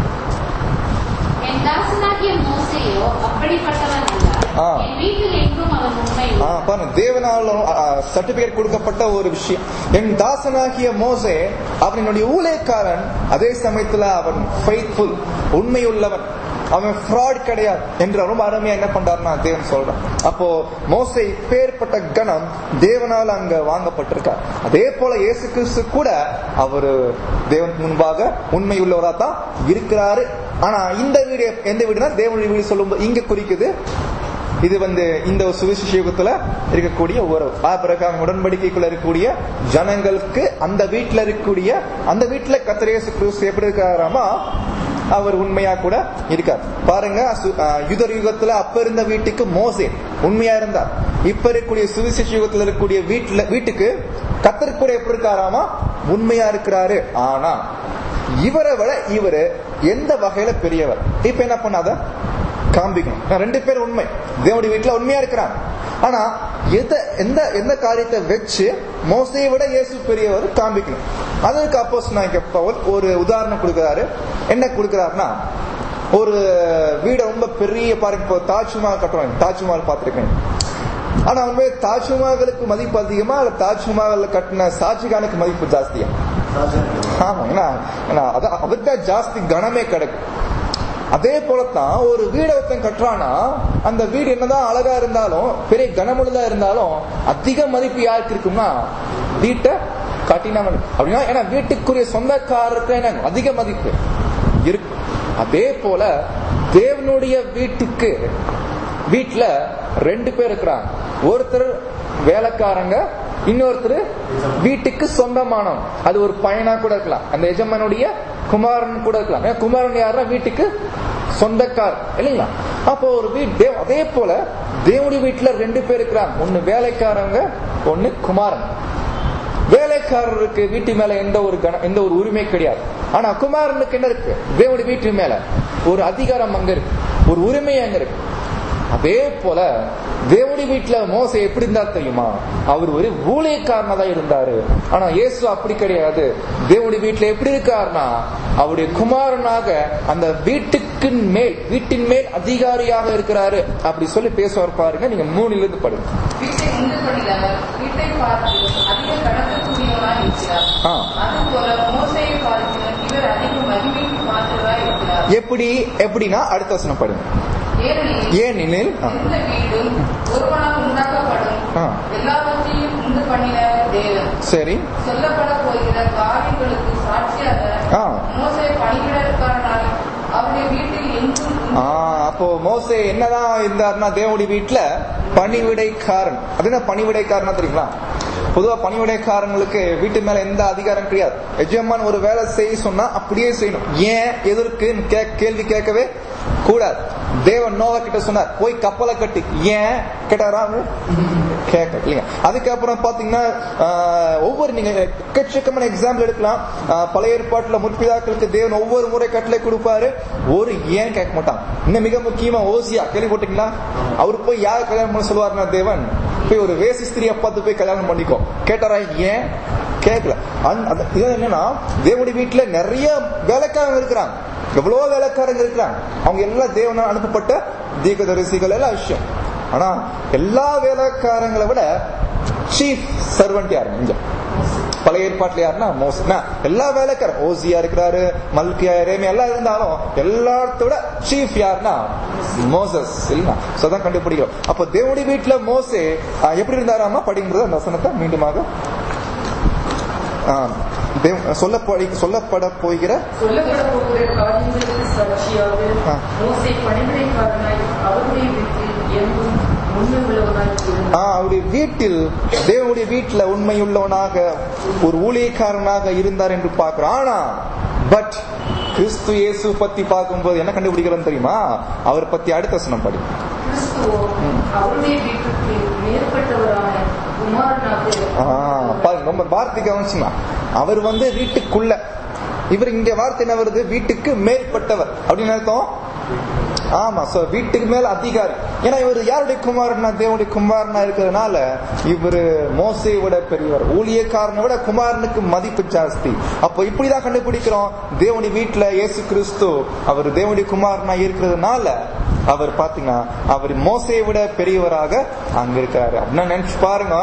என் தாசனாகிய மோசேயோ அப்படிப்பட்டவன் ஆ. அல்ல என் வீட்டில் எங்கும் அவன் உண்மை ஆ, பாருங்க தேவனாலும் சர்டிபிகேட் கொடுக்கப்பட்ட ஒரு விஷயம் என் தாசனாகிய மோசே அவனுடைய ஊழியக்காரன் அதே சமயத்துல அவன் ஃபெய்த்ஃபுல் உண்மையுள்ளவன் அவன் ஃப்ராட் கிடையாது என்று ரொம்ப அருமையா என்ன பண்றாருன்னா தேவன் சொல்றான் அப்போ மோசை பேர்பட்ட கணம் தேவனால் அங்க வாங்கப்பட்டிருக்கார் அதே போல இயேசு கிறிஸ்து கூட அவரு தேவனுக்கு முன்பாக உண்மையுள்ளவரா தான் இருக்கிறாரு ஆனா இந்த வீடு எந்த வீடுனா தேவனுடைய வீடு சொல்லும்போது இங்க குறிக்குது இது வந்து இந்த சுவிசேஷ யுகத்துல இருக்கக்கூடிய உறவு ஆபிரகாம் உடன்படிக்கைக்குள்ள இருக்கக்கூடிய ஜனங்களுக்கு அந்த வீட்டுல இருக்கக்கூடிய அந்த வீட்டுல கத்திரேசு கிறிஸ்து எப்படி இருக்காராமா அவர் உண்மையா கூட இருக்கார் பாருங்க சு- ஆ, யுதர் யுகத்துல அப்ப இருந்த வீட்டுக்கு மோசே உண்மையா இருந்தார் இப்ப இருக்கக்கூடிய சுவிசேஷ யுகத்துல இருக்கக்கூடிய வீட்டுல வீட்டுக்கு கத்தர் கூட எப்படி இருக்காராமா உண்மையா இருக்கிறாரு ஆனா இவரை விட இவரு எந்த வகையில பெரியவர் இப்ப என்ன பண்ணாத காண்பிக்கணும் நான் ரெண்டு பேரும் உண்மை தேவனுடைய வீட்டுல உண்மையா இருக்கிறாங்க ஆனா எத எந்த எந்த காரியத்தை வச்சு மோசையை விட இயேசு பெரியவர் காண்பிக்கணும் அதற்கு அப்போஸ் நான் பவுல் ஒரு உதாரணம் கொடுக்கிறாரு என்ன கொடுக்கிறாருன்னா ஒரு வீடை ரொம்ப பெரிய பாருங்க இப்போ தாஜ்மஹால் கட்டுறாங்க தாஜ்மஹால் பார்த்திருக்கேன் ஆனா உண்மை தாஜ்மஹாலுக்கு மதிப்பு அதிகமா இல்ல தாஜ்மஹால் கட்டின ஷாஜகானுக்கு மதிப்பு ஜாஸ்தியா ஆமா ஏன்னா ஏன்னா அதான் அவருக்கு தான் ஜாஸ்தி கனமே கிடைக்கும் அதே போலத்தான் ஒரு வீடை ஒருத்தன் கட்டுறானா அந்த வீடு என்னதான் அழகா இருந்தாலும் பெரிய கனமுள்ளதா இருந்தாலும் அதிக மதிப்பு யாருக்கு இருக்கும்னா வீட்டை கட்டினவன் அப்படின்னா ஏன்னா வீட்டுக்குரிய சொந்தக்காரருக்கு என்ன அதிக மதிப்பு இருக்கு அதே போல தேவனுடைய வீட்டுக்கு வீட்டுல ரெண்டு பேர் இருக்கிறாங்க ஒருத்தர் வேலைக்காரங்க இன்னொருத்தர் வீட்டுக்கு சொந்தமானவன் அது ஒரு பையனா கூட இருக்கலாம் அந்த எஜமானுடைய குமாரன் கூட இருக்கலாம் ஏன்னா குமாரன் யாருன்னா வீட்டுக்கு சொந்தக்கார் இல்லைங்களா அப்போ ஒரு வீட் அதே போல தேவனுடைய வீட்டுல ரெண்டு பேர் இருக்கிறாங்க ஒன்னு வேலைக்காரங்க ஒன்னு குமாரன் வேலைக்காரருக்கு வீட்டு மேல எந்த ஒரு கன எந்த ஒரு உரிமை கிடையாது ஆனா குமாரனுக்கு என்ன இருக்கு தேவனுடைய வீட்டு மேல ஒரு அதிகாரம் அங்க இருக்கு ஒரு உரிமை அங்க இருக்கு அதே போல தேவனுடைய வீட்டுல மோச எப்படி இருந்தா தெரியுமா அவர் ஒரு ஊழியக்காரனா தான் இருந்தாரு ஆனா இயேசு அப்படி கிடையாது தேவனுடைய வீட்டுல எப்படி இருக்காருன்னா அவருடைய குமாரனாக அந்த வீட்டுக்கு மேல் வீட்டின் மேல் அதிகாரியாக இருக்கிறாரு அப்படி சொல்லி பேசுவார் பாருங்க நீங்க மூணுல இருந்து படுங்க வீட்டை உண்டு பண்ணினவர் வீட்டை பார்த்து அதிக கடத்தக்கூடியவராய் இருக்கிறார் ஆ. அதுபோல மோசையை பார்க்கிறோம் இவர் அதிக மகிமைக்கு பாத்திரராய் இருக்கிறார் எப்படி எப்படின்னா அடுத்த வசனம் படுங்க ஏனெனில் ஏனெனில் ஆ, எந்த வீடும் ஒருவனால் உண்டாக்கப்படும் ஆ. எல்லாவற்றையும் உண்டு பண்ணின தேவன் சரி சொல்லப்பட போகிற காரியங்களுக்கு சாட்சியாக ஆ. மோசே பணிவிடக்காரனாய் அவருடைய வீட்டில் எங்கும் ஆ, அப்போ மோசே என்னதான் இருந்தாருன்னா தேவனுடைய வீட்டுல பணிவிடைக்காரன் அது என்ன பணிவிடைக்காரனா தெரியுங்களா பொதுவா பணிவிடைக்காரங்களுக்கு வீட்டு மேல எந்த அதிகாரம் கிடையாது எஜமான் ஒரு வேலை செய்ய சொன்னா அப்படியே செய்யணும் ஏன் எதற்கு கேள்வி கேட்கவே கூடாது தேவன் நோவா கிட்ட சொன்னார் போய் கப்பலை கட்டு ஏன் கேட்டாரா அவரு? கேட்க இல்லைங்க அதுக்கப்புறம் பாத்தீங்கன்னா ஆஹ், ஒவ்வொரு நீங்க எக்கச்சக்கமான எக்ஸாம்பிள் எடுக்கலாம் ஆஹ், பழைய ஏற்பாட்டுல முற்பிதாக்களுக்கு தேவன் ஒவ்வொரு முறை கட்டளை கொடுப்பாரு ஒரு ஏன் கேட்க மாட்டாங்க இன்னும் மிக முக்கியமா ஓசியா கேள்விப்பட்டீங்களா அவர் போய் யார் கல்யாணம் பண்ண சொல்லுவாருன்னா தேவன் போய் ஒரு வேசி ஸ்திரியை பார்த்து போய் கல்யாணம் பண்ணிக்கோ கேட்டாரா ஏன் கேட்கல அந்த- அந்த- இது என்னன்னா தேவனுடைய வீட்டுல நிறைய வேலைக்காரங்க இருக்கிறாங்க எவ்வளவோ வேலைக்காரங்க இருக்கிறாங்க அவங்க எல்லாம் தேவனால் அனுப்பப்பட்ட தீர்க்கதரிசிகள் எல்லாம் விஷயம் ஆனா எல்லா வேலைக்காரங்களை விட சீஃப் சர்வெண்ட் யாருங்க இங்க பழைய ஏற்பாட்டுல யாருன்னா மோஸ்ட்னா எல்லா வேலைக்காரன் ஓசியா இருக்கிறாரு மல்கியா ரேமி எல்லாம் இருந்தாலும் எல்லாத்த விட சீஃப் யாருன்னா மோசஸ் இல்லைன்னா So அதான் கண்டுபிடிக்கிறோம் அப்ப தேவனுடைய வீட்டுல மோசே ஆஹ், எப்படி இருந்தாராமா படிங்கிறது அந்த வசனத்தை மீண்டுமாக ஆஹ், தேவ- சொல்லப்படி சொல்லப்பட போகிற சொல்லப்பட போகிற காரியங்களுக்கு சாட்சியாக ஆ. மோசே பணிவிடைக்காரனாய் அவருடைய வீட்டில் எங்கும் உண்மை உள்ளவனாய் இருந்தான் ஆஹ், அவருடைய வீட்டில் தேவனுடைய வீட்டுல உண்மையுள்ளவனாக ஒரு ஊழியக்காரனாக இருந்தார் என்று பார்க்கிறோம் ஆனா பட் கிறிஸ்து இயேசு பத்தி பார்க்கும்போது என்ன கண்டுபிடிக்கிறோம் தெரியுமா அவர் பத்தி அடுத்த வசனம் படி கிறிஸ்துவோ அவருடைய வீட்டுக்கு மேற்பட்டவரான குமாரனாக ஆஹ், பாருங்க ரொம்ப வார்த்தை கவனிச்சுமா அவர் வந்து வீட்டுக்குள்ள இவர் இங்க வார்த்தை என்ன வருது வீட்டுக்கு மேற்பட்டவர் அப்படின்னு அர்த்தம் ஆமா சோ வீட்டுக்கு மேல அதிகாரி ஏன்னா இவர் யாருடைய குமாரனா தேவனுடைய குமாரனா இருக்கிறதுனால இவரு மோசையை விட பெரியவர் ஊழியக்காரனை விட குமாரனுக்கு மதிப்பு ஜாஸ்தி அப்போ இப்படிதான் கண்டுபிடிக்கிறோம் தேவனுடைய வீட்டுல இயேசு கிறிஸ்து அவர் தேவனுடைய குமாரனா இருக்கிறதுனால அவர் பாத்தீங்கன்னா அவர் மோசையை விட பெரியவராக அங்க இருக்காரு அப்படின்னு நினைச்சு பாருங்க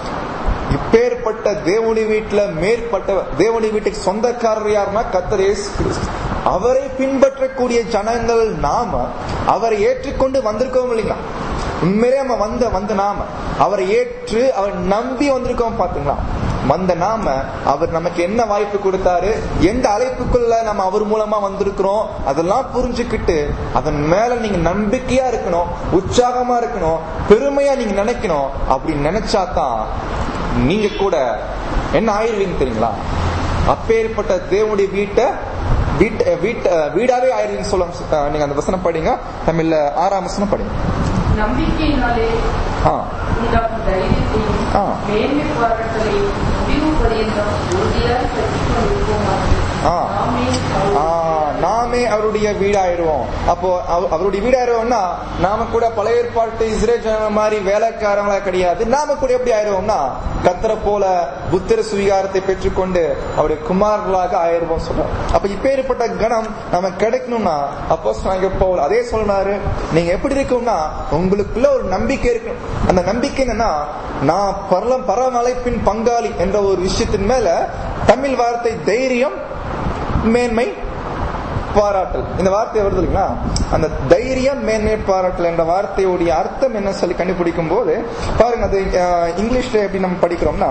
இப்பேற்பட்ட தேவனுடைய வீட்டுல மேற்பட்டவர் தேவனுடைய வீட்டுக்கு சொந்தக்காரர் யாருன்னா கத்தர் இயேசு கிறிஸ்து அவரை பின்பற்றக்கூடிய ஜனங்கள் நாம அவரை ஏற்றுக்கொண்டு வந்திருக்கோம் இல்லைங்களா உண்மையிலே நம்ம வந்த வந்த நாம அவரை ஏற்று அவர் நம்பி வந்திருக்கோம் பாத்தீங்களா வந்த நாம அவர் நமக்கு என்ன வாய்ப்பு கொடுத்தாரு எந்த அழைப்புக்குள்ள நம்ம அவர் மூலமா வந்திருக்கிறோம் அதெல்லாம் புரிஞ்சுக்கிட்டு அதன் மேல நீங்க நம்பிக்கையா இருக்கணும் உற்சாகமா இருக்கணும் பெருமையா நீங்க நினைக்கணும் அப்படி நினைச்சாதான் நீங்க கூட என்ன ஆயிருவீங்க தெரியுங்களா அப்பேற்பட்ட தேவனுடைய வீட்டை வீட் வீட் வீடாவே ஆயிருவீங்க சொல்ல அஹ், நீங்க அந்த வசனம் படிங்க தமிழ்ல ஆறாம் வசனம் படிங்க நம்பிக்கையினாலே ஆ உண்டாகும் தைரியத்தையும் ஆ. மேன்மை பாராட்டலையும் முடிவு பரியந்தம் உறுதியாய் கற்றுக் கொண்டிருப்போமாக ஆ. நாமே ஆ, நாமே அவருடைய வீடாயிருவோம் அப்போ அவ- அவருடைய வீடாயிருவோம்னா நாம கூட பழைய ஏற்பாட்டு இஸ்ரேல் ஜனங்க மாதிரி வேலைக்காரங்களா கிடையாது நாம கூட எப்படி ஆயிருவோம்னா கத்தரை போல புத்திர சுவீகாரத்தை பெற்றுக்கொண்டு அவருடைய குமார்களாக ஆயிருவோம் சொல்றோம் அப்ப இப்பேற்பட்ட கணம் நம்ம கிடைக்கணும்னா அப்போ நாங்க போல் அதே சொல்றாரு நீங்க எப்படி இருக்கும்னா உங்களுக்குள்ள ஒரு நம்பிக்கை இருக்கணும் அந்த நம்பிக்கை என்னன்னா நான் பரலம் பரமழைப்பின் பங்காளி என்ற ஒரு விஷயத்தின் மேல தமிழ் வார்த்தை தைரியம் மேன்மை பாராட்டல் இந்த வார்த்தை வருது இல்லைங்களா அந்த தைரியம் மேன்மை பாராட்டல் என்ற வார்த்தையுடைய அர்த்தம் என்ன சொல்லி கண்டுபிடிக்கும் போது பாருங்க அது அஹ், இங்கிலீஷ்ல எப்படி நம்ம படிக்கிறோம்னா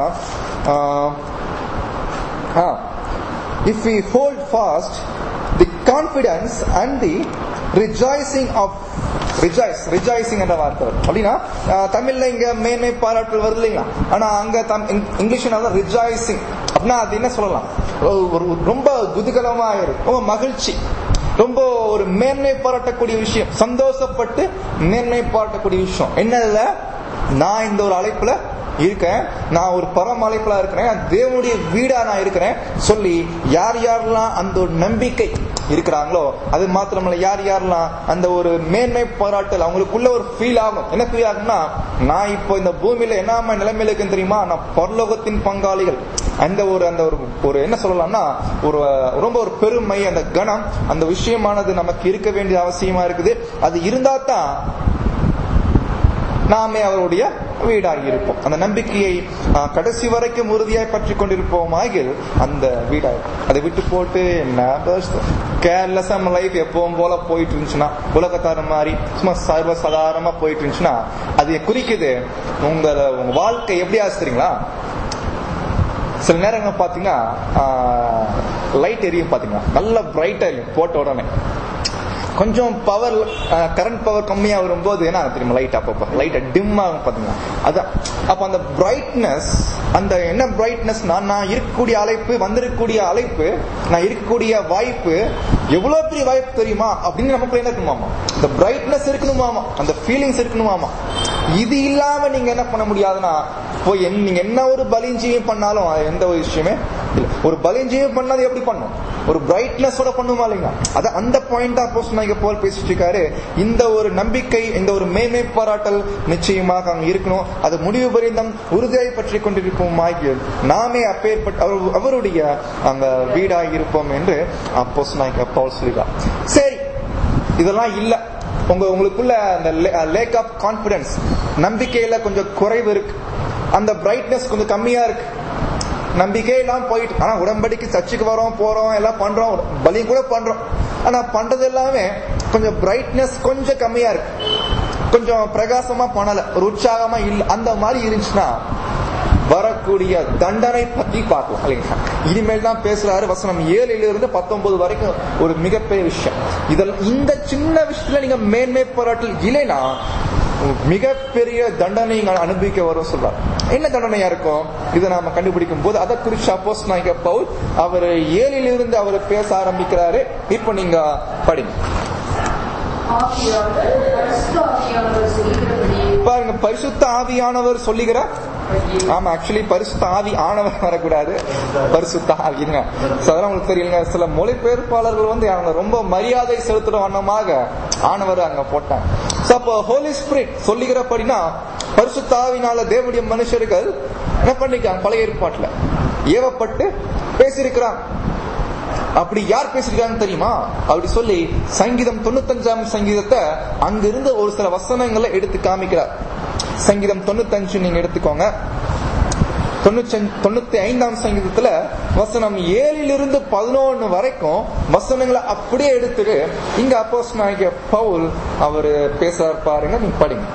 if we hold fast the confidence and the rejoicing of rejoice rejoicing என்ற வார்த்தை வரும் அப்படின்னா அஹ், தமிழ்ல இங்க மேன்மை பாராட்டல் வருது இல்லைங்களா ஆனா அங்க தம்- இங்- இங்கிலீஷ்ல ரிஜாய்சிங் அப்படின்னா அது என்ன சொல்லலாம் ஒரு- ஒரு ரொம்ப குதூகலமா இருக்கு ரொம்ப மகிழ்ச்சி ரொம்ப ஒரு மேன்மை பாராட்டக்கூடிய விஷயம் சந்தோஷப்பட்டு மேன்மை பாராட்டக்கூடிய விஷயம் என்னதுல நான் இந்த ஒரு அழைப்புல இருக்கேன் நான் ஒரு பரம அழைப்புல இருக்கிறேன் தேவனுடைய வீடா நான் இருக்கிறேன் சொல்லி யார் யாரெல்லாம் அந்த ஒரு நம்பிக்கை இருக்கிறாங்களோ அது மாத்திரமல்ல யார் யாரெல்லாம் அந்த ஒரு மேன்மை பாராட்டல் அவங்களுக்குள்ள ஒரு ஃபீல் ஆகும் என்ன ஃபீல் ஆகும்னா நான் இப்போ இந்த பூமியில என்ன நிலைமையில இருக்குன்னு தெரியுமா நான் பரலோகத்தின் பங்காளிகள் அந்த ஒரு அந்த ஒரு ஒரு என்ன சொல்லலாம்னா ஒரு ரொம்ப ஒரு பெருமை அந்த கணம் அந்த விஷயமானது நமக்கு இருக்க வேண்டிய அவசியமா இருக்குது அது இருந்தா தான் நாமே அவருடைய வீடாகி இருப்போம் அந்த நம்பிக்கையை ஆஹ், கடைசி வரைக்கும் உறுதியாய் பற்றி கொண்டிருப்போமாகில் அந்த வீடாய் அதை விட்டு போட்டு என்ன கேர்லெஸ் நம்ம லைஃப் எப்பவும் போல போயிட்டு இருந்துச்சுன்னா உலகத்தார மாதிரி சும்மா சர்வ சாதாரணமா போயிட்டு இருந்துச்சுன்னா அது குறிக்குது உங்க உங்க வாழ்க்கை எப்படி ஆச்சுறீங்களா சில நேரங்கள் பாத்தீங்கன்னா லைட் எரியும் பாத்தீங்கன்னா நல்ல பிரைட்டா எரியும் போட்ட உடனே கொஞ்சம் பவர் கரண்ட் பவர் கம்மியா வரும்போது என்ன ஆகும் தெரியுமா லைட் அப்பப்போ லைட் டிம் ஆகும் பாத்தீங்களா அதான் அப்ப அந்த பிரைட்னஸ் அந்த என்ன பிரைட்னஸ்னா நான் இருக்கக்கூடிய அழைப்பு வந்திருக்கக்கூடிய அழைப்பு நான் இருக்கக்கூடிய வாய்ப்பு எவ்வளவு பெரிய வாய்ப்பு தெரியுமா அப்படின்னு நமக்கு என்ன இருக்கணுமாமா இந்த பிரைட்னஸ் இருக்கணுமாமா அந்த ஃபீலிங்ஸ் இருக்கணுமாமா இது இல்லாம நீங்க என்ன பண்ண முடியாதுன்னா போய் என்- நீங்க என்ன ஒரு பலிஞ்சியும் பண்ணாலும் அது எந்த ஒரு விஷயமே இல்ல ஒரு பலிஞ்சியும் பண்ணாது எப்படி பண்ணும் ஒரு பிரைட்னஸோட பண்ணுமா இல்லைங்களா அது அந்த பாயிண்ட் தான் போஸ்ட் நாயக போல் பேசிட்டு இருக்காரு இந்த ஒரு நம்பிக்கை இந்த ஒரு மேன்மை பாராட்டல் நிச்சயமாக அங்க இருக்கணும் அது முடிவு பரிந்தம் உறுதியாய் பற்றி கொண்டிருப்போமாகி நாமே அப்பேற்பட்ட அவர் அவருடைய அங்க வீடாக இருப்போம் என்று அப்போஸ் நாயக பவுல் சொல்லிட்டார் சரி இதெல்லாம் இல்ல உங்க உங்களுக்குள்ள அந்த லேக் ஆஃப் கான்பிடன்ஸ் நம்பிக்கையில கொஞ்சம் குறைவு இருக்கு அந்த பிரைட்னஸ் கொஞ்சம் கம்மியா இருக்கு நம்பிக்கை எல்லாம் போயிட்டு ஆனா உடம்படிக்கு சர்ச்சுக்கு வரோம் போறோம் எல்லாம் பண்றோம் பலியும் கூட பண்றோம் ஆனா பண்றது எல்லாமே கொஞ்சம் பிரைட்னஸ் கொஞ்சம் கம்மியா இருக்கு கொஞ்சம் பிரகாசமா பண்ணல ஒரு உற்சாகமா இல்ல அந்த மாதிரி இருந்துச்சுன்னா வரக்கூடிய தண்டனை பத்தி பார்க்கலாம் இல்லைங்களா இனிமேல் தான் பேசுறாரு வசனம் ஏழுல இருந்து பத்தொன்பது வரைக்கும் ஒரு மிகப்பெரிய விஷயம் இதெல்லாம் இந்த சின்ன விஷயத்துல நீங்க மேன்மை பாராட்டல் இல்லைன்னா மிகப்பெரிய தண்டனை இங்க அனுபவிக்க வரும் சொல்றார் என்ன தண்டனையா இருக்கும் இதை நாம கண்டுபிடிக்கும் போது அதை குறிச்சு அப்போஸ் நாயக பவுல் அவர் ஏழில் இருந்து அவர் பேச ஆரம்பிக்கிறாரு இப்ப நீங்க படிங்க ஆவியானவர் பரிசுத்த ஆவியானவர் சொல்லுகிறபடியே பாருங்க பரிசுத்த ஆவியானவர் சொல்லுகிறார் ஆமா ஆக்சுவலி பரிசுத்த ஆவி ஆனவர் வரக்கூடாது பரிசுத்த ஆவிங்க So, அதெல்லாம் உங்களுக்கு தெரியுங்க சில மொழிபெயர்ப்பாளர்கள் வந்து அவங்க ரொம்ப மரியாதை செலுத்துற வண்ணமாக ஆனவர் அங்க போட்டாங்க So, அப்போ ஹோலி ஸ்பிரிட் சொல்லுகிறபடினா பரிசுத்த ஆவினால தேவனுடைய மனுஷர்கள் என்ன பண்ணிருக்காங்க பழைய ஏற்பாட்டுல ஏவப்பட்டு பேசியிருக்கிறாங்க அப்படி யார் பேசிருக்காங்க தெரியுமா அப்படி சொல்லி சங்கீதம் தொண்ணூத்தஞ்சாம் சங்கீதத்தை அங்கிருந்து ஒரு சில வசனங்களை எடுத்து காமிக்கிறார் சங்கீதம் தொண்ணூத்தஞ்சு நீங்க எடுத்துக்கோங்க தொண்ணூற்றி தொண்ணூத்தி ஐந்தாம் சங்கீதத்துல வசனம் ஏழிலிருந்து பதினொன்னு வரைக்கும் வசனங்களை அப்படியே எடுத்துட்டு இங்க அப்போஸ் நாயக பவுல் அவரு பேசுறாரு பாருங்க நீங்க படிங்க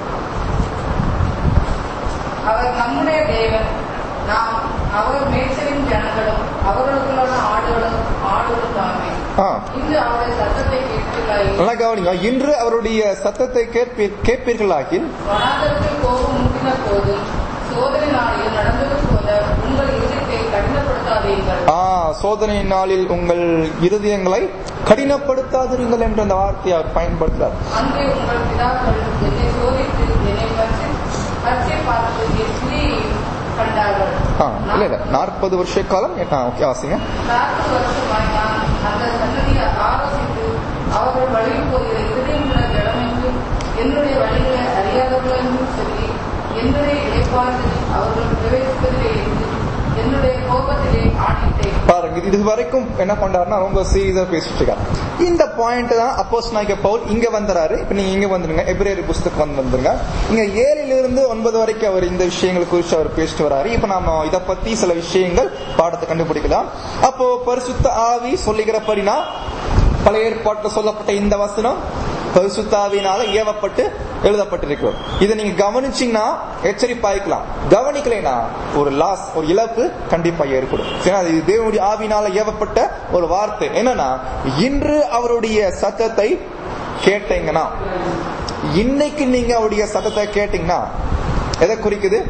அவர் நம்முடைய தேவன் நாம் அவர் மேய்ச்சலின் ஜனங்களும் அவர்களுக்குள்ளான ஆடுகளும் ஆடுகளும் தாமே ஆ இன்று அவருடைய சத்தத்தை கேட்கிறாய் நல்லா கவனிங்க இன்று அவருடைய சத்தத்தை கேட்பீர் கேட்பீர்களாகில் வனாந்தரத்தில் கோபம் மூட்டின போதும் சோதனை நாளில் நடந்தது போல உங்கள் இதயத்தை கடினப்படுத்தாதீர்கள் ஆ சோதனை நாளில் உங்கள் இருதயங்களை கடினப்படுத்தாதிருங்கள் என்ற அந்த வார்த்தையை அவர் பயன்படுத்துறார் அங்கே உங்கள் பிதாக்கள் என்னை சோதித்து என்னை பற்றி பற்றி பார்த்து என் கிரியை கண்டார்கள் ஆ, இல்ல இல்ல நாற்பது வருஷ காலம் ஆ, ஓகே வாசிங்க நாற்பது வருஷமாய் நான் அந்த சன்னதியை ஆலோசித்து அவர்கள் வழியில் போகிற இருதயமுள்ள ஜனமென்றும் என்னுடைய வழிகளை அறியாதவர்கள் என்றும் சொல்லி என்னுடைய இடைப்பாளத்தில் அவர்கள் பிரவேசிப்பதிலே இருந்து என்னுடைய கோபத்திலே ஆணித்தேன் பாருங்க இது இது வரைக்கும் என்ன பண்றாருன்னா ரொம்ப சீரியஸா பேசிட்டு இருக்காரு இந்த பாயிண்ட் தான் அப்போஸ் நாயக பவுல் இங்க வந்துறாரு இப்ப நீங்க இங்க வந்துருங்க எபிரேயர் புஸ்தகம் வந்து வந்துருங்க இங்க ஏழிலிருந்து இருந்து ஒன்பது வரைக்கும் அவர் இந்த விஷயங்கள் குறித்து அவர் பேசிட்டு வராரு இப்ப நாம இத பத்தி சில விஷயங்கள் பாடத்தை கண்டுபிடிக்கலாம் அப்போ பரிசுத்த ஆவி சொல்லுகிறபடினா பழைய ஏற்பாட்டில் சொல்லப்பட்ட இந்த வசனம் பரிசுத்தாவினால ஏவப்பட்டு எழுதப்பட்டிருக்கிறது இதை நீங்க கவனிச்சீங்கன்னா எச்சரிப்பாய்க்கலாம் கவனிக்கலைனா ஒரு லாஸ் ஒரு இழப்பு கண்டிப்பா ஏற்படும் ஏன்னா இது தேவனுடைய ஆவினால ஏவப்பட்ட ஒரு வார்த்தை என்னன்னா இன்று அவருடைய சத்தத்தை கேட்டீங்கன்னா இன்னைக்கு நீங்க அவருடைய சத்தத்தை கேட்டீங்கன்னா எதை குறிக்குது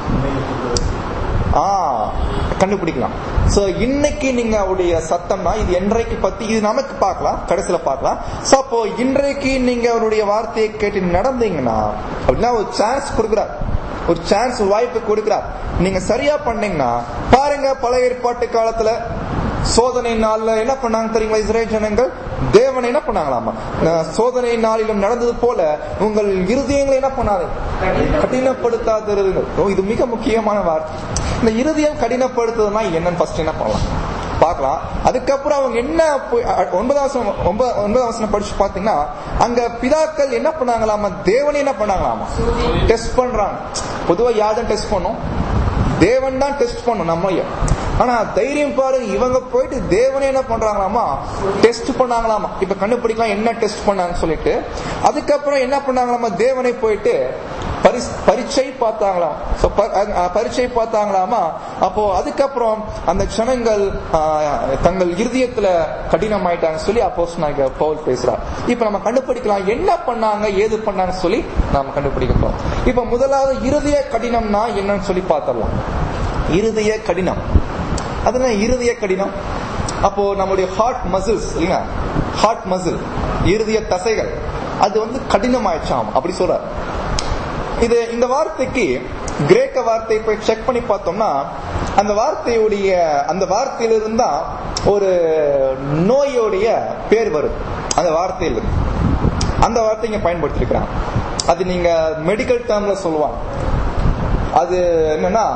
ஆ கண்டுபிடிக்கலாம் சோ இன்னைக்கு நீங்க அவருடைய சத்தம்னா இது என்றைக்கு பத்தி இது நமக்கு பார்க்கலாம் கடைசியில பார்க்கலாம் சோ அப்போ இன்றைக்கு நீங்க அவருடைய வார்த்தையை கேட்டு நடந்தீங்கன்னா அப்படின்னா ஒரு சான்ஸ் கொடுக்குறார் ஒரு சான்ஸ் வாய்ப்பு கொடுக்கிறார் நீங்க சரியா பண்ணீங்கன்னா பாருங்க பழைய ஏற்பாட்டு காலத்துல சோதனை நாள்ல என்ன பண்ணாங்க தெரியுங்களா இஸ்ரேல் ஜனங்கள் தேவனை என்ன பண்ணாங்களாமா அஹ் சோதனை நாளிலும் நடந்தது போல உங்கள் இருதயங்களை என்ன பண்ணாது கடினப்படுத்தாதிருங்கள் ஓ, இது மிக முக்கியமான வார்த்தை இந்த இருதயம் கடினப்படுத்துறதுனா என்னன்னு ஃபர்ஸ்ட் என்ன பண்ணலாம் பார்க்கலாம் அதுக்கப்புறம் அவங்க என்ன போய்- அ- ஒன்பதாம் வசனம் ஒன்ப- ஒன்பதாம் வசனம் படிச்சு பாத்தீங்கன்னா அங்க பிதாக்கள் என்ன பண்ணாங்களாமா தேவனை என்ன பண்ணாங்களாமா டெஸ்ட் பண்றாங்க பொதுவா யாரும் டெஸ்ட் பண்ணும் தேவன் தான் டெஸ்ட் பண்ணும் நம்மையும் ஆனா தைரியம் பாருங்க இவங்க போயிட்டு தேவனே என்ன பண்றாங்களாமா டெஸ்ட் பண்ணாங்களாமா இப்ப கண்டுபிடிக்கலாம் என்ன டெஸ்ட் பண்ணாங்கன்னு சொல்லிட்டு அதுக்கப்புறம் என்ன பண்ணாங்களாமா தேவனை போயிட்டு பரிஸ்- பரீட்சை பார்த்தாங்களாம் So, ப- அ- அ- பரீட்சை பார்த்தாங்களாமா அப்போ அதுக்கப்புறம் அந்த ஜனங்கள் ஆ, தங்கள் இருதயத்துல கடினமாயிட்டாங்க சொல்லி அப்போ பவுல் பேசுறார் இப்ப நம்ம கண்டுபிடிக்கலாம் என்ன பண்ணாங்க ஏது பண்ணாங்க சொல்லி நாம கண்டுபிடிக்கிறோம் இப்ப முதலாவது இருதய கடினம்னா என்னன்னு சொல்லி பார்த்தரலாம் இருதய கடினம் அதுனா இருதய கடினம் அப்போ நம்முடைய ஹார்ட் மசில்ஸ் இல்லைங்க ஹார்ட் மசில் இருதய தசைகள் அது வந்து கடினமாயிடுச்சாம் அப்படி சொல்றார் இது இந்த வார்த்தைக்கு கிரேக்க வார்த்தை போய் செக் பண்ணி பார்த்தோம்னா அந்த வார்த்தையுடைய அந்த வார்த்தையிலிருந்து தான் ஒரு நோயோடைய பேர் வரும் அந்த வார்த்தையில அந்த வார்த்தை இங்க பயன்படுத்திருக்கிறாங்க அது நீங்க மெடிக்கல் டேர்ம்ல சொல்லுவாங்க அது என்னன்னா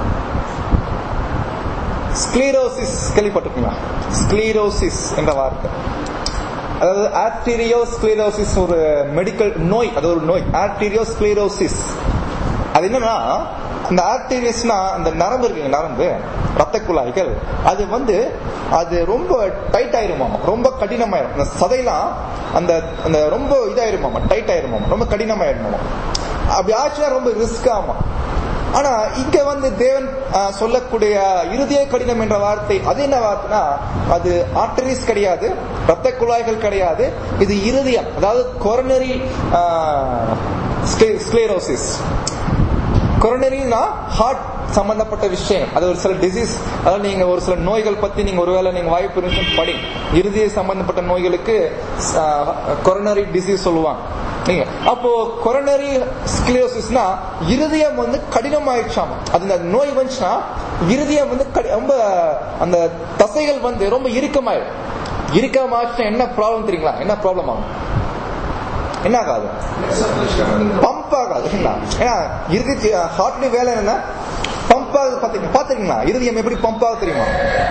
ஸ்க்ளீரோசிஸ் கேள்விப்பட்டிருக்கீங்களா ஸ்க்ளீரோசிஸ் என்ற வார்த்தை அதாவது ஆர்டீரியோ ஸ்க்ளீரோசிஸ் ஒரு மெடிக்கல் நோய் அது ஒரு நோய் ஆர்டீரியோ ஸ்க்ளீரோசிஸ் அது என்னன்னா அந்த ஆர்டீரியஸ்னா அந்த நரம்பு இருக்குங்க நரம்பு ரத்த குழாய்கள் அது வந்து அது ரொம்ப டைட் ஆயிருமாமா ரொம்ப கடினமாயிரும் அந்த சதையெல்லாம் அந்த அந்த ரொம்ப இதாயிருமாமா டைட் ஆயிருமாமா ரொம்ப கடினமாயிருமாமா அப்படி ஆச்சுன்னா ரொம்ப ரிஸ்க் ஆமா ஆனா இங்க வந்து தேவன் ஆஹ், சொல்லக்கூடிய இருதய கடினம் என்ற வார்த்தை அது என்ன வார்த்தைனா அது ஆர்டரிஸ் கிடையாது ரத்த குழாய்கள் கிடையாது இது இருதயம் அதாவது கொரோனரி ஸ்க்ளேரோசிஸ் கொரோனரினா ஹார்ட் சம்பந்தப்பட்ட விஷயம் அது ஒரு சில டிசீஸ் அதாவது நீங்க ஒரு சில நோய்கள் பத்தி நீங்க ஒருவேளை நீங்க வாய்ப்பு இருந்து படி இருதய சம்பந்தப்பட்ட நோய்களுக்கு கொரோனரி டிசீஸ் சொல்லுவாங்க நீங்க அப்போ கொரோனரி ஸ்கிலியோசிஸ்னா இருதயம் வந்து கடினமாயிடுச்சாம் அது இந்த நோய் வந்துச்சுன்னா இருதயம் வந்து கடி- ரொம்ப அந்த தசைகள் வந்து ரொம்ப இறுக்கமாயிடும் இறுக்கமாச்சுன்னா என்ன ப்ராப்ளம் தெரியுங்களா என்ன ப்ராப்ளம் ஆகும் என்ன ஆகாது பம்ப் ஆகாது என்ன ஏன்னா இறுதி ஹார்ட்லி வேலை என்ன பம்ப் ஆகுது பாத்தீங்க பாத்துருக்கீங்களா இருதயம் எப்படி பம்ப் ஆகுது தெரியுமா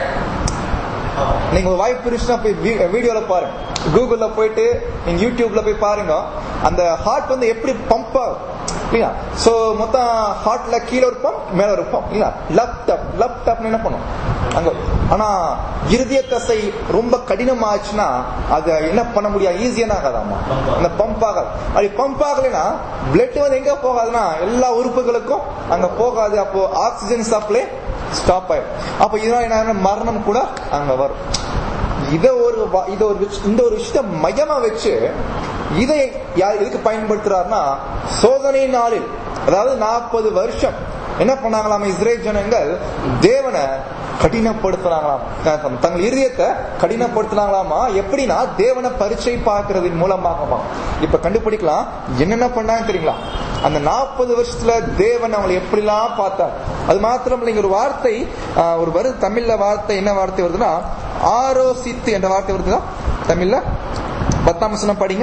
நீங்க ஒரு வாய்ப்பு இருந்துச்சுன்னா போய் வீ- வீடியோல பாருங்க கூகுள்ல போயிட்டு நீங்க யூடியூப்ல போய் பாருங்க அந்த ஹார்ட் வந்து எப்படி பம்ப் ஆகும் இல்லையா சோ மொத்தம் ஹார்ட்ல கீழே ஒரு பம்ப் மேல ஒரு பம்ப் இல்லையா லெப்ட் அப் லெப்ட் அப் என்ன பண்ணும் அங்க ஆனா இருதய தசை ரொம்ப கடினமாச்சுன்னா அது என்ன பண்ண முடியாது ஈஸியான ஆகாதாமா அந்த பம்ப் ஆகாது அப்படி பம்ப் ஆகலைன்னா பிளட் வந்து எங்க போகாதுன்னா எல்லா உறுப்புகளுக்கும் அங்க போகாது அப்போ ஆக்சிஜன் சப்ளை ஸ்டாப் ஆயிடும் அப்ப இதனால என்ன மரணம் கூட அங்க வரும் இத ஒரு வ- இத ஒரு விஷ- இந்த ஒரு விஷயத்த மையமா வச்சு இதை யார் எதுக்கு பயன்படுத்துறாருன்னா சோதனை நாளில் அதாவது நாற்பது வருஷம் என்ன பண்ணாங்களாம் இஸ்ரேல் ஜனங்கள் தேவனை கடினப்படுத்தினாங்களாம் த- தங்கள் இதயத்தை கடினப்படுத்தினாங்களாமா எப்படின்னா தேவனை பரீட்சை பார்க்கறதின் மூலமாகமா இப்ப கண்டுபிடிக்கலாம் என்னென்ன பண்ணாங்க தெரியுங்களா அந்த நாற்பது வருஷத்துல தேவன் அவங்களை எப்படிலாம் பார்த்தார் அது மாத்திரம் இல்லைங்க ஒரு வார்த்தை ஆஹ், ஒரு வரு தமிழ்ல வார்த்தை என்ன வார்த்தை வருதுன்னா ஆரோசித்து என்ற வார்த்தை வருதுதா தமிழ்ல பத்தாம் வசனம் படிங்க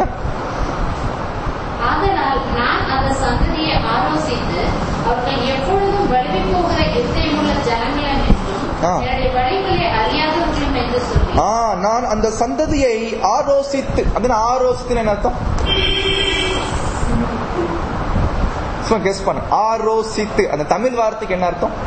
ஆதலால் நான் அந்த சந்ததியை ஆலோசித்து அவர்கள் எப்பொழுதும் வழுவி போகிற இருதயமுள்ள ஜனங்களும் என்றும் ஆ. என்னுடைய வழிகளை அறியாதவர்களும் என்று சொல்லி ஆ நான் அந்த சந்ததியை ஆரோசித்து அது ஆரோசித்து என்ன அர்த்தம் சும்மா கெஸ் பண்ணு ஆரோசித்து அந்த தமிழ் வார்த்தைக்கு என்ன அர்த்தம்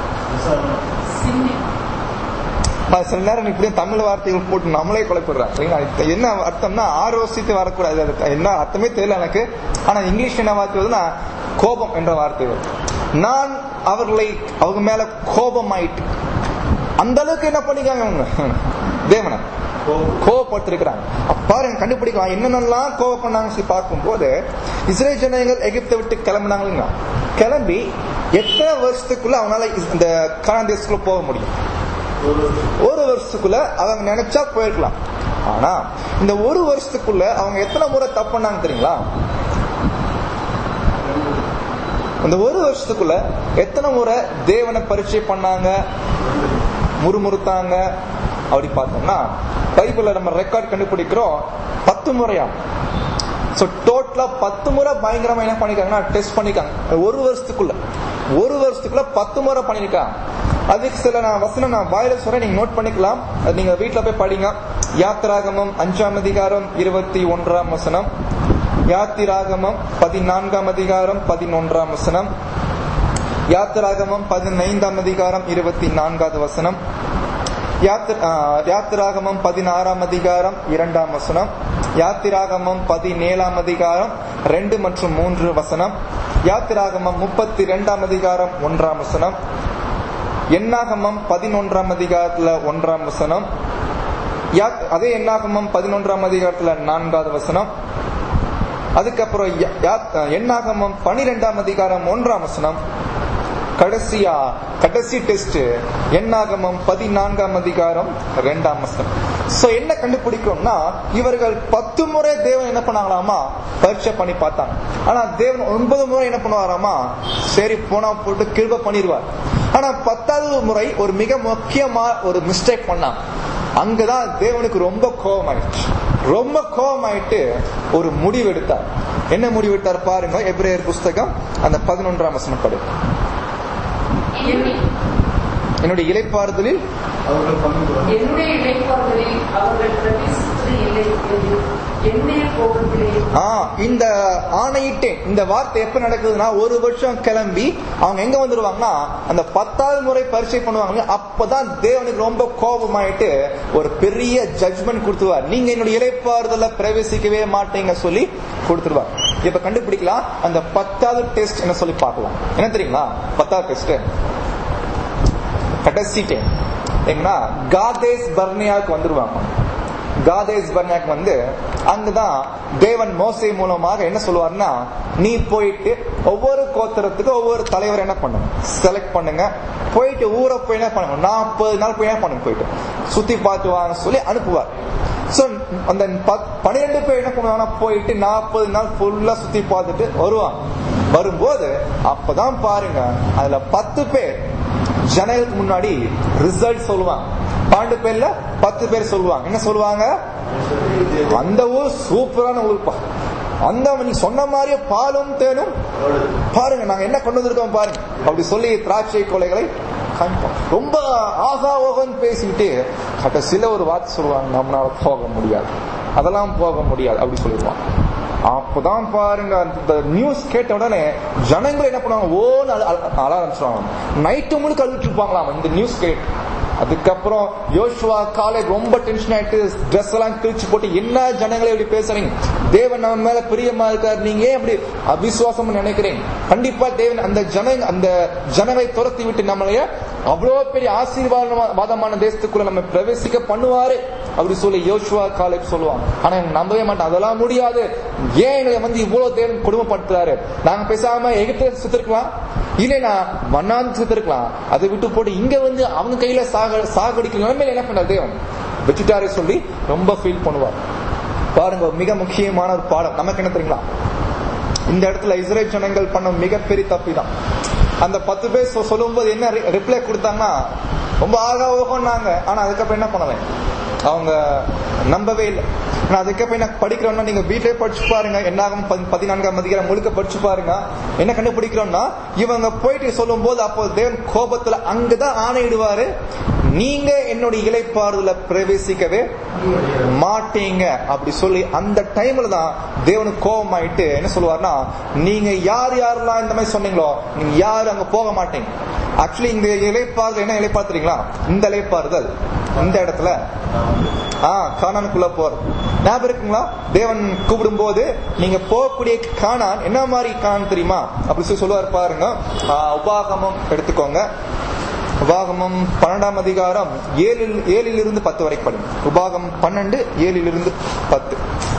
பா, சில நேரம் இப்படியே தமிழ் வார்த்தைகள் போட்டு நம்மளே குழப்பிடுறோம் சரிங்களா? இது என்ன அர்த்தம்னா ஆரோசித்து வரக்கூடாது அது என்ன அர்த்தமே தெரியல எனக்கு ஆனா இங்கிலீஷ் என்ன வார்த்தை வருதுன்னா கோபம் என்ற வார்த்தை வருது நான் அவர்களை அவங்க மேல கோபம் ஆயிட்டு அந்த அளவுக்கு என்ன பண்ணிக்காங்க அவங்க தேவனை கோவப்பட்டிருக்கிறாங்க அப்ப பாருங்க கண்டுபிடிக்கலாம் என்னென்னலாம் கோவம் பண்ணாங்க சொல்லி பார்க்கும்போது இஸ்ரேல் ஜனங்கள் எகிப்தை விட்டு கிளம்புனாங்க கிளம்பி எத்தனை வருஷத்துக்குள்ள அவங்களால இஸ்- இந்த கானான் தேசத்துக்குள்ள போக முடியும் ஒரு வருஷத்துக்குள்ள அவங்க நினைச்சா போயிருக்கலாம் ஆனா இந்த ஒரு வருஷத்துக்குள்ள அவங்க எத்தனை முறை தப்பு பண்ணாங்க தெரியுங்களா இந்த ஒரு வருஷத்துக்குள்ள எத்தனை முறை தேவனை பரீட்சை பண்ணாங்க முறுமுறுத்தாங்க அப்படி பார்த்தோம்னா பைபிள்ல நம்ம ரெக்கார்ட் கண்டுபிடிக்கிறோம் பத்து முறையா சோ டோட்டலா பத்து முறை பயங்கரமா என்ன பண்ணிருக்காங்கன்னா டெஸ்ட் பண்ணிருக்காங்க ஒரு வருஷத்துக்குள்ள ஒரு வருஷத்துக்குள்ள பத்து முறை பண்ணிருக்காங்க அதுக்கு சில நான் வசனம் நான் வாயில சொல்றேன் நீங்க நோட் பண்ணிக்கலாம் அது நீங்க வீட்ல போய் படிங்க யாத்திராகமம் அஞ்சாம் அதிகாரம் இருபத்தி ஒன்றாம் வசனம் யாத்திராகமம் பதினான்காம் அதிகாரம் பதினொன்றாம் வசனம் யாத்திராகமம் பதினைந்தாம் அதிகாரம் இருபத்தி நான்காவது வசனம் யாத்திர- ஆ, யாத்திராகமம் பதினாறாம் அதிகாரம் இரண்டாம் வசனம் யாத்திராகமம் பதினேழாம் அதிகாரம் ரெண்டு மற்றும் மூன்று வசனம் யாத்திராகமம் முப்பத்தி ரெண்டாம் அதிகாரம் ஒன்றாம் வசனம் எண்ணாகமம் பதினொன்றாம் அதிகாரத்துல ஒன்றாம் வசனம் யா- அதே எண்ணாகமம் பதினொன்றாம் அதிகாரத்துல நான்காவது வசனம் அதுக்கப்புறம் யா- யா- எண்ணாகமம் பனிரெண்டாம் அதிகாரம் ஒன்றாம் வசனம் கடைசியா கடைசி டெஸ்ட் எண்ணாகமம் பதினான்காம் அதிகாரம் ரெண்டாம் வசனம் சோ என்ன கண்டுபிடிக்கும்னா இவர்கள் பத்து முறை தேவன் என்ன பண்ணாங்களாமா பரீட்சை பண்ணி பார்த்தாங்க ஆனா தேவன் ஒன்பது முறை என்ன பண்ணுவாராமா சரி போனா போட்டு கிருப பண்ணிடுவார் ஆனா பத்தாவது முறை ஒரு மிக முக்கியமா ஒரு மிஸ்டேக் பண்ணான் அங்கதான் தேவனுக்கு ரொம்ப கோபம் ஆயிடுச்சு ரொம்ப கோபம் ஆயிட்டு ஒரு முடிவு எடுத்தார் என்ன முடிவு எடுத்தார் பாருங்க எப்ரேயர் புஸ்தகம் அந்த பதினொன்றாம் வசனம் படி என்னுடைய என்னுடைய இலைப்பாறுதலில் அவர்கள் பங்கு கொள்வார்கள். என்னுடைய இடைப்பாடுகளில் அவர்கள் பிரவேசித்தது இல்லை என்று என்னுடைய கோபத்திலே ஆ, இந்த ஆணையிட்டேன் இந்த வார்த்தை எப்ப நடக்குதுன்னா ஒரு வருஷம் கிளம்பி அவங்க எங்க வந்துருவாங்கன்னா அந்த பத்தாவது முறை பரிசை பண்ணுவாங்க அப்பதான் தேவனுக்கு ரொம்ப கோபமாயிட்டு ஒரு பெரிய ஜட்ஜ்மெண்ட் கொடுத்துருவார் நீங்க என்னுடைய இலைப்பாறுதல பிரவேசிக்கவே மாட்டீங்க சொல்லி கொடுத்துருவார் இப்ப கண்டுபிடிக்கலாம் அந்த பத்தாவது டெஸ்ட் என்ன சொல்லி பார்க்கலாம் என்ன தெரியுங்களா பத்தாவது டெஸ்ட் கடைசி டைம் எங்கன்னா காதேஸ் பர்னியாவுக்கு வந்துருவாங்க காதேஸ் பர்னியாக்கு வந்து அங்கதான் தேவன் மோசை மூலமாக என்ன சொல்லுவாருன்னா நீ போயிட்டு ஒவ்வொரு கோத்திரத்துக்கு ஒவ்வொரு தலைவர் என்ன பண்ணுங்க செலக்ட் பண்ணுங்க போயிட்டு ஊரை போய் என்ன பண்ணுங்க நாற்பது நாள் போய் என்ன பண்ணுங்க போயிட்டு சுத்தி பார்த்து வாங்க சொல்லி அனுப்புவார் சோ அந்த பத்- பன்னிரெண்டு பேர் என்ன பண்ணுவாங்கன்னா போயிட்டு நாற்பது நாள் ஃபுல்லா சுத்தி பார்த்துட்டு வருவாங்க வரும்போது அப்பதான் பாருங்க அதுல பத்து பேர் ஜனங்களுக்கு முன்னாடி ரிசல்ட் சொல்லுவாங்க பன்னெண்டு பேர்ல பத்து பேர் சொல்லுவாங்க என்ன சொல்லுவாங்க அந்த ஊர் சூப்பரான ஊர்ப்பா அந்த நீ சொன்ன மாதிரியே பாலும் தேனும் பாருங்க நாங்க என்ன கொண்டு வந்திருக்கோம் பாருங்க அப்படி சொல்லி திராட்சை கொலைகளை காமிப்போம் ரொம்ப ஆகா ஓகன் பேசிக்கிட்டு கடைசியில ஒரு வார்த்தை சொல்லுவாங்க நம்மளால போக முடியாது அதெல்லாம் போக முடியாது அப்படி சொல்லிடுவாங்க அப்பதான் பாருங்க அந்த நியூஸ் கேட்ட உடனே ஜனங்கள் என்ன பண்ணுவாங்க ஓன்னு அழ அழ- அழ ஆரம்பிச்சிருவாங்க நைட்டு முழுக்க அழுதுட்டு இருப்பாங்களாம் இந்த நியூஸ் கேட்டு அதுக்கப்புறம் யோசுவா காலை ரொம்ப டென்ஷன் ஆயிட்டு ட்ரெஸ் எல்லாம் கிழிச்சு போட்டு என்ன ஜனங்களை இப்படி பேசுறீங்க தேவன் நம்ம மேல பிரியமா இருக்காரு நீங்க ஏன் இப்படி அவிசுவாசம் நினைக்கிறீங்க கண்டிப்பா தேவன் அந்த ஜன அந்த ஜனங்களை துரத்தி விட்டு நம்மளைய அவ்வளவு பெரிய ஆசீர்வாதமான தேசத்துக்குள்ள நம்ம பிரவேசிக்க பண்ணுவாரு அப்படி சொல்லி யோசுவா காலை சொல்லுவாங்க ஆனா எனக்கு நம்பவே மாட்டேன் அதெல்லாம் முடியாது ஏன் எங்களை வந்து இவ்வளவு தேவன் கொடுமைப்படுத்துறாரு நாங்க பேசாம எகிப்து சுத்திருக்கலாம் இல்லைனா மண்ணாந்து சுத்திருக்கலாம் அதை விட்டு போட்டு இங்க வந்து அவங்க கையில சாக சாகடிக்கிற நிலைமையில என்ன பண்றாரு தேவன் வச்சுட்டாரு சொல்லி ரொம்ப ஃபீல் பண்ணுவார் பாருங்க ஒரு மிக முக்கியமான ஒரு பாடம் நமக்கு என்ன தெரியுங்களா இந்த இடத்துல இஸ்ரேல் ஜனங்கள் பண்ண மிகப்பெரிய தப்பு தான் அந்த பத்து பேர் சொ- சொல்லும்போது என்ன ரிப்ளை கொடுத்தாங்கன்னா ரொம்ப ஆகா ஓகோன்னாங்க ஆனா அதுக்கப்புறம் என்ன பண்ணல அவங்க நம்பவே இல்லை ஆனா அதுக்கப்புறம் என்ன படிக்கிறோம்னா நீங்க வீட்டிலே படிச்சு பாருங்க என்னாகும் பதி- பதினான்காம் அதிகாரம் முழுக்க படிச்சு பாருங்க என்ன கண்டுபிடிக்கிறோம்னா இவங்க போயிட்டு சொல்லும் போது அப்போ தேவன் கோபத்துல அங்கதான் ஆணையிடுவாரு நீங்க என்னுடைய இலைப்பாறுதல பிரவேசிக்கவே மாட்டீங்க அப்படி சொல்லி அந்த டைம்ல தான் தேவனுக்கு கோபம் ஆயிட்டு என்ன சொல்லுவார்னா நீங்க யார் யாரெல்லாம் இந்த மாதிரி சொன்னீங்களோ நீங்க யாரும் அங்க போக மாட்டீங்க ஆக்சுவலி இந்த இலைப்பாறுதல் என்ன இலைப்பாத்துறீங்களா இந்த இலைப்பாறுதல் இந்த இடத்துல ஆ கானானுக்குள்ள போறது ஞாபகம் இருக்குங்களா தேவன் கூப்பிடும் போது நீங்க போகக்கூடிய கானான் என்ன மாதிரி கானான் தெரியுமா அப்படி சொல்லி சொல்லுவார் பாருங்க ஆ, உபாகமம் எடுத்துக்கோங்க உபாகமம் பன்னெண்டாம் அதிகாரம் ஏழில் ஏழிலிருந்து பத்து வரைக்கும் படிங்க உபாகம் பன்னெண்டு ஏழிலிருந்து பத்து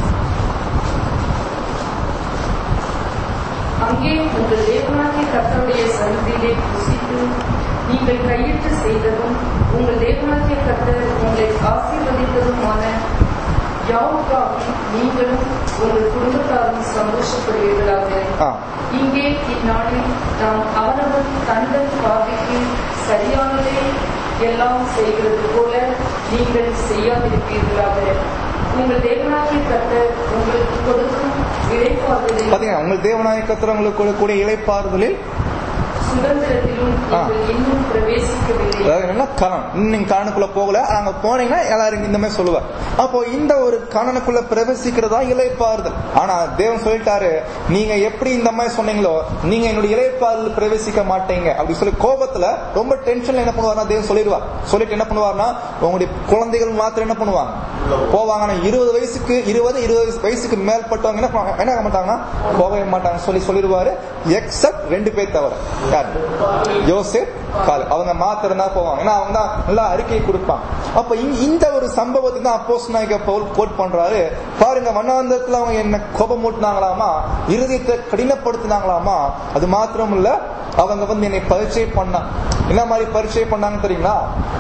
அங்கே உங்கள் தேவனாகிய கர்த்தருடைய சந்நிதியிலே புசித்து நீங்கள் கையிட்டு செய்ததும் உங்கள் தேவனாகிய கர்த்தர் உங்களை ஆசீர்வதித்ததுமான யாவுக்காகவும் நீங்களும் உங்கள் குடும்பத்தாரும் சந்தோஷப்படுவீர்களாக ஆ இங்கே இந்நாளில் நாம் அவனவன் தங்கள் பார்வைக்கு சரியானதை எல்லாம் செய்கிறது போல நீங்கள் செய்யாதிருப்பீர்களாக உங்கள் தேவனாகிய கர்த்தர் உங்களுக்கு கொடுக்கும் இழைப்பாறுதலில் பாத்தீங்கன்னா உங்கள் தேவநாயகத்தில் உங்களுக்கு கொடுக்கக்கூடிய இலைப்பாறுதலில் சுதந்திரத்திலும் ஆ. நீங்கள் இன்னும் பிரவேசிக்கவில்லை அதாவது என்னன்னா கணன் இன்னும் நீங்க கணனுக்குள்ள போகல அங்க போனீங்கன்னா எல்லாரும் இந்த மாதிரி சொல்லுவார் அப்போ இந்த ஒரு கணனுக்குள்ள பிரவேசிக்கிறதா இலைப்பாறுதல் ஆனா தேவன் சொல்லிட்டாரு நீங்க எப்படி இந்த மாதிரி சொன்னீங்களோ நீங்க என்னுடைய இலைப்பாறுதல் பிரவேசிக்க மாட்டீங்க அப்படி சொல்லி கோபத்துல ரொம்ப டென்ஷன்ல என்ன பண்ணுவார்னா தேவன் சொல்லிடுவார் சொல்லிட்டு என்ன பண்ணுவார்னா உங்களுடைய குழந்தைகள் மாத்திரம் என்ன பண்ணுவாங்க போவாங்க ஆனா இருபது வயசுக்கு இருபது இருபது வயசுக்கு மேற்பட்டவங்க என்ன பண்ணுவாங்க என்ன ஆக மாட்டாங்கன்னா போகவே மாட்டாங்க சொல்லி சொல்லிடுவாரு எக்ஸப்ட் ரெண்டு பேர் தவிர யார் யோசேப் கால் அவங்க மாத்திரம் தான் போவாங்க ஏன்னா அவங்க தான் நல்லா அறிக்கை கொடுப்பாங்க அப்ப இந்த- இந்த ஒரு சம்பவத்தை தான் அப்போஸ் நாயக பவுல் கோட் பண்றாரு பாருங்க வண்ணாந்தத்துல அவங்க என்ன கோபம் மூட்டினாங்களாமா இருதயத்தை கடினப்படுத்தினாங்களாமா அது மாத்திரம் இல்ல அவங்க வந்து என்னை பரீட்சை பண்ணா என்ன மாதிரி பரீட்சை பண்ணாங்க தெரியுங்களா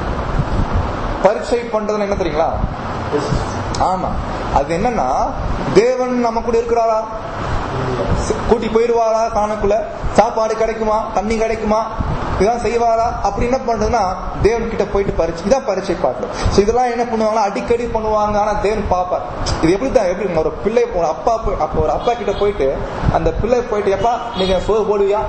பரீட்சை பண்றதுன்னு என்ன தெரியுங்களா ஆமா அது என்னன்னா தேவன் நம்ம கூட இருக்கிறாரா சி- கூட்டி போயிருவாரா காணக்குள்ள சாப்பாடு கிடைக்குமா தண்ணி கிடைக்குமா இதெல்லாம் செய்வாரா அப்படி என்ன பண்றதுன்னா தேவன் கிட்ட போயிட்டு பரிச்சு இதான் பரிச்சை பார்க்கணும் சோ இதெல்லாம் என்ன பண்ணுவாங்கன்னா அடிக்கடி பண்ணுவாங்க ஆனா தேவன் பாப்பார் இது எப்படி தான் எப்படி ஒரு பிள்ளை ஒரு அப்பா போய் அப்ப ஒரு அப்பா கிட்ட போயிட்டு அந்த பிள்ளை போயிட்டு எப்பா நீங்க சோறு போடுவியா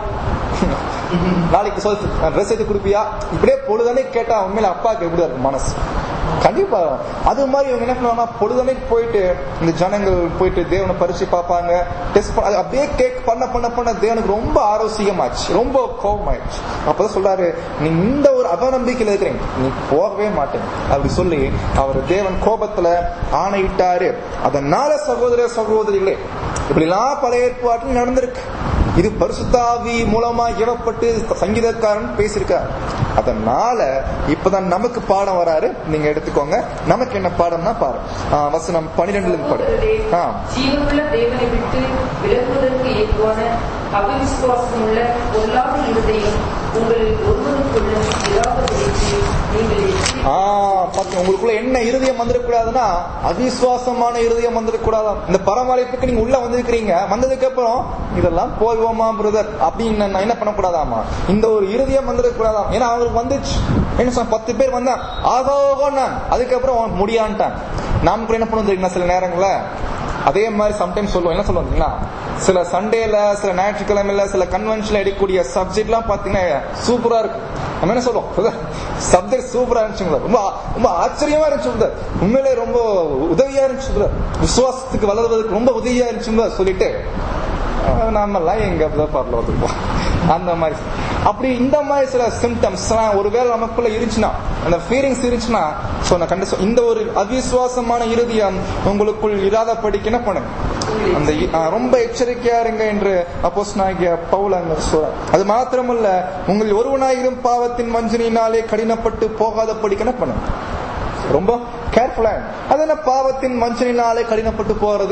நாளைக்கு சொல் ட்ரெஸ் எடுத்து கொடுப்பியா இப்படியே பொழுதானே கேட்டா உண்மையில அப்பாவுக்கு எப்படி இருக்கும் மனசு கண்டிப்பா அது மாதிரி இவங்க என்ன பண்ணுவாங்க பொழுதனைக்கு போயிட்டு இந்த ஜனங்கள் போயிட்டு தேவனை பரிசு பார்ப்பாங்க டெஸ்ட் அப்படியே கேக் பண்ண பண்ண பண்ண தேவனுக்கு ரொம்ப ஆரோசியமாச்சு ரொம்ப கோபமாயிடுச்சு அப்பதான் சொல்றாரு நீ இந்த ஒரு அவநம்பிக்கையில இருக்கிறீங்க நீ போகவே மாட்டேங்க அப்படி சொல்லி அவர் தேவன் கோபத்துல ஆணையிட்டாரு அதனால சகோதர சகோதரிகளே இப்படிலாம் பழைய ஏற்பாட்டில் நடந்திருக்கு இது பரிசுத்தாவி மூலமா ஏவப்பட்டு சங்கீதக்காரன் பேசியிருக்கார் அதனால இப்பதான் நமக்கு பாடம் வராரு நீங்க எடுத்துக்கோங்க நமக்கு என்ன பாடம்னா பாரு ஆ, வசனம் பன்னிரெண்டுல இருந்து பாடு ஆ ஜீவனுள்ள தேவனை விட்டு விலகுவதற்கு ஏதுவான அவிசுவாசம் உள்ள பொல்லாத இருதயம் உங்களில் ஒருவருக்குள்ள இராதபடிக்கு நீங்கள் எச்சரிக்கை ஆ பாத்தீங்க உங்களுக்குள்ள என்ன இருதயம் வந்துடக்கூடாதுன்னா அவிசுவாசமான இருதயம் வந்துடக்கூடாதாம் இந்த பரமழைப்புக்கு நீங்க உள்ள வந்திருக்கிறீங்க வந்ததுக்கு அப்புறம் இதெல்லாம் போய்வோமா பிரதர் அப்படின்னு நான் என்ன பண்ணக்கூடாதாமா இந்த ஒரு இருதயம் வந்துடக்கூடாதாம் ஏன்னா அவருக்கு வந்துச்சு என்ன சொன்ன பத்து பேர் வந்தான் ஆகோகோன்னான் அதுக்கப்புறம் அவன் முடியான்ட்டான் நாம் கூட என்ன பண்ணுவோம் தெரியுங்களா சில நேரங்கள்ல அதே மாதிரி சம்டைம்ஸ் சொல்லுவோம் என்ன சொல்லுவோம் தெரியுங்களா சில சண்டேல சில ஞாயிற்றுக்கிழமையில சில கன்வென்ஷன்ல எடுக்கக்கூடிய சப்ஜெக்ட் எல்லாம் பாத்தீங்கன்னா சூப்பரா இருக்கு நம்ம என்ன சொல்லுவோம் சப்ஜெக்ட் சூப்பரா இருந்துச்சுங்களா ரொம்ப ரொம்ப ஆச்சரியமா இருந்துச்சு brother. உண்மையிலே ரொம்ப உதவியா இருந்துச்சு brother. விசுவாசத்துக்கு வளர்வதற்கு ரொம்ப உதவியா இருந்துச்சுங்களா சொல்லிட்டு அஹ், நாமெல்லாம் எங்க அப்படிதான் பரலோகத்துக்கு அந்த மாதிரி அப்படி இந்த மாதிரி சில சிம்டம்ஸ் ஒருவேளை நமக்குள்ள இருந்துச்சுன்னா அந்த ஃபீலிங்ஸ் இருந்துச்சுன்னா so நான் கண்டு இந்த ஒரு அவிசுவாசமான இறுதியம் உங்களுக்குள் இராதபடிக்கு என்ன பண்ணுங்க அந்த இ- ஆ, ரொம்ப எச்சரிக்கையா இருங்க என்று அப்போஸ் நாகிய பவுல் அங்க சொல்றார் அது மாத்திரமல்ல உங்கள் ஒருவனாயிரும் பாவத்தின் வஞ்சனையினாலே கடினப்பட்டு போகாதபடிக்கு என்ன பண்ணுங்க ரொம்ப கேர்ஃபுல்லா அது என்ன பாவத்தின் வஞ்சனையினாலே கடினப்பட்டு போறது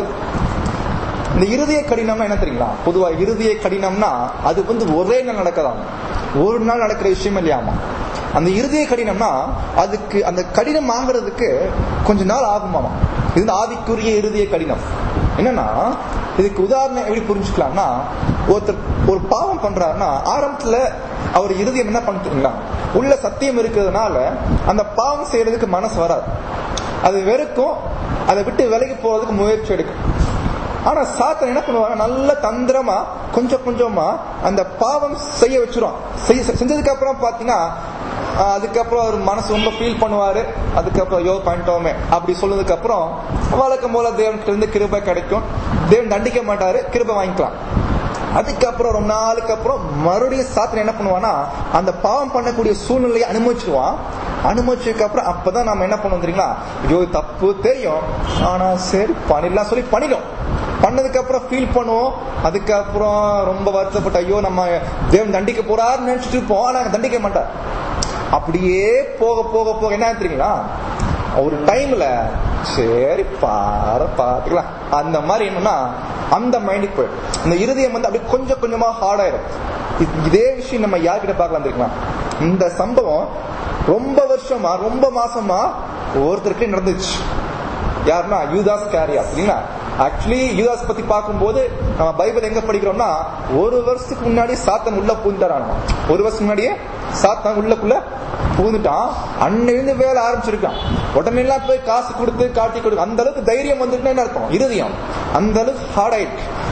இந்த இருதய கடினம்னா என்ன தெரியுங்களா பொதுவா இருதய கடினம்னா அது வந்து ஒரே நாள் நடக்கதாம் ஒரு நாள் நடக்கிற விஷயம் இல்லையாமா அந்த இருதய கடினம்னா அதுக்கு அந்த கடினம் ஆகுறதுக்கு கொஞ்ச நாள் ஆகுமாமா இது வந்து ஆவிக்குரிய இருதய கடினம் என்னன்னா இதுக்கு உதாரணம் எப்படி புரிஞ்சுக்கலாம்னா ஒருத்தர் ஒரு பாவம் பண்றாருன்னா ஆரம்பத்துல அவர் இருதயம் என்ன பண்ணுறீங்களா உள்ள சத்தியம் இருக்கிறதுனால அந்த பாவம் செய்யறதுக்கு மனசு வராது அது வெறுக்கும் அதை விட்டு விலகி போறதுக்கு முயற்சி எடுக்கும் ஆனா சாத்தன் என்ன பண்ணுவாங்க நல்ல தந்திரமா கொஞ்சம் கொஞ்சமா அந்த பாவம் செய்ய வச்சிரும் செய்ய செஞ்சதுக்கு அப்புறம் பாத்தீங்கன்னா ஆஹ், அதுக்கப்புறம் அவர் மனசு ரொம்ப ஃபீல் பண்ணுவாரு அதுக்கப்புறம் யோ பண்ணிட்டோமே அப்படி சொன்னதுக்கு அப்புறம் வழக்கம் போல தேவன்கிட்ட இருந்து கிருபை கிடைக்கும் தேவன் தண்டிக்க மாட்டாரு கிருபை வாங்கிக்கலாம் அதுக்கப்புறம் ரொம்ப நாளுக்கு அப்புறம் மறுபடியும் சாத்தன் என்ன பண்ணுவான்னா அந்த பாவம் பண்ணக்கூடிய சூழ்நிலையை அனுமதிச்சிருவான் அனுமதிச்சதுக்கு அப்புறம் அப்பதான் நம்ம என்ன பண்ணுவோம் தெரியுங்களா ஐயோ இது தப்பு தெரியும் ஆனா சரி பண்ணிடலாம் சொல்லி பண்ணிடும் பண்ணதுக்கு அப்புறம் ஃபீல் பண்ணுவோம் அதுக்கப்புறம் ரொம்ப வருத்தப்பட்ட ஐயோ நம்ம தேவன் தண்டிக்க போறாருன்னு நினைச்சிட்டு இருப்போம் ஆனா தண்டிக்க மாட்டார் அப்படியே போக போக போக என்ன தெரியுங்களா ஒரு டைம்ல சரி பாரு பாத்துக்கலாம் அந்த மாதிரி என்னன்னா அந்த மைண்டுக்கு போயிடும் இந்த இருதயம் வந்து அப்படியே கொஞ்சம் கொஞ்சமா ஹார்ட் ஆயிடும் இது- இதே விஷயம் நம்ம யார்கிட்ட பார்க்கலாம் தெரியுங்களா இந்த சம்பவம் ரொம்ப வருஷமா ரொம்ப மாசமா ஒருத்தருக்கு நடந்துச்சு யாருன்னா யூதாஸ் கேரியா இல்லைங்களா ஆக்சுவலி யூதாஸ் பத்தி பார்க்கும்போது நம்ம பைபிள் எங்க படிக்கிறோம்னா ஒரு வருஷத்துக்கு முன்னாடி சாத்தன் உள்ள பூந்துட்டாரான் ஒரு வருஷம் முன்னாடியே சாத்தான் உள்ளக்குள்ள பூந்துட்டான் அன்னிலிருந்து வேலை ஆரம்பிச்சிருக்கான் உடனே எல்லாம் போய் காசு கொடுத்து காட்டி கொடுக்க அந்த அளவுக்கு தைரியம் வந்துட்டுன்னு அர்த்தம் இருதயம் அந்த அளவுக்கு ஹார்ட் ஆயிட்டு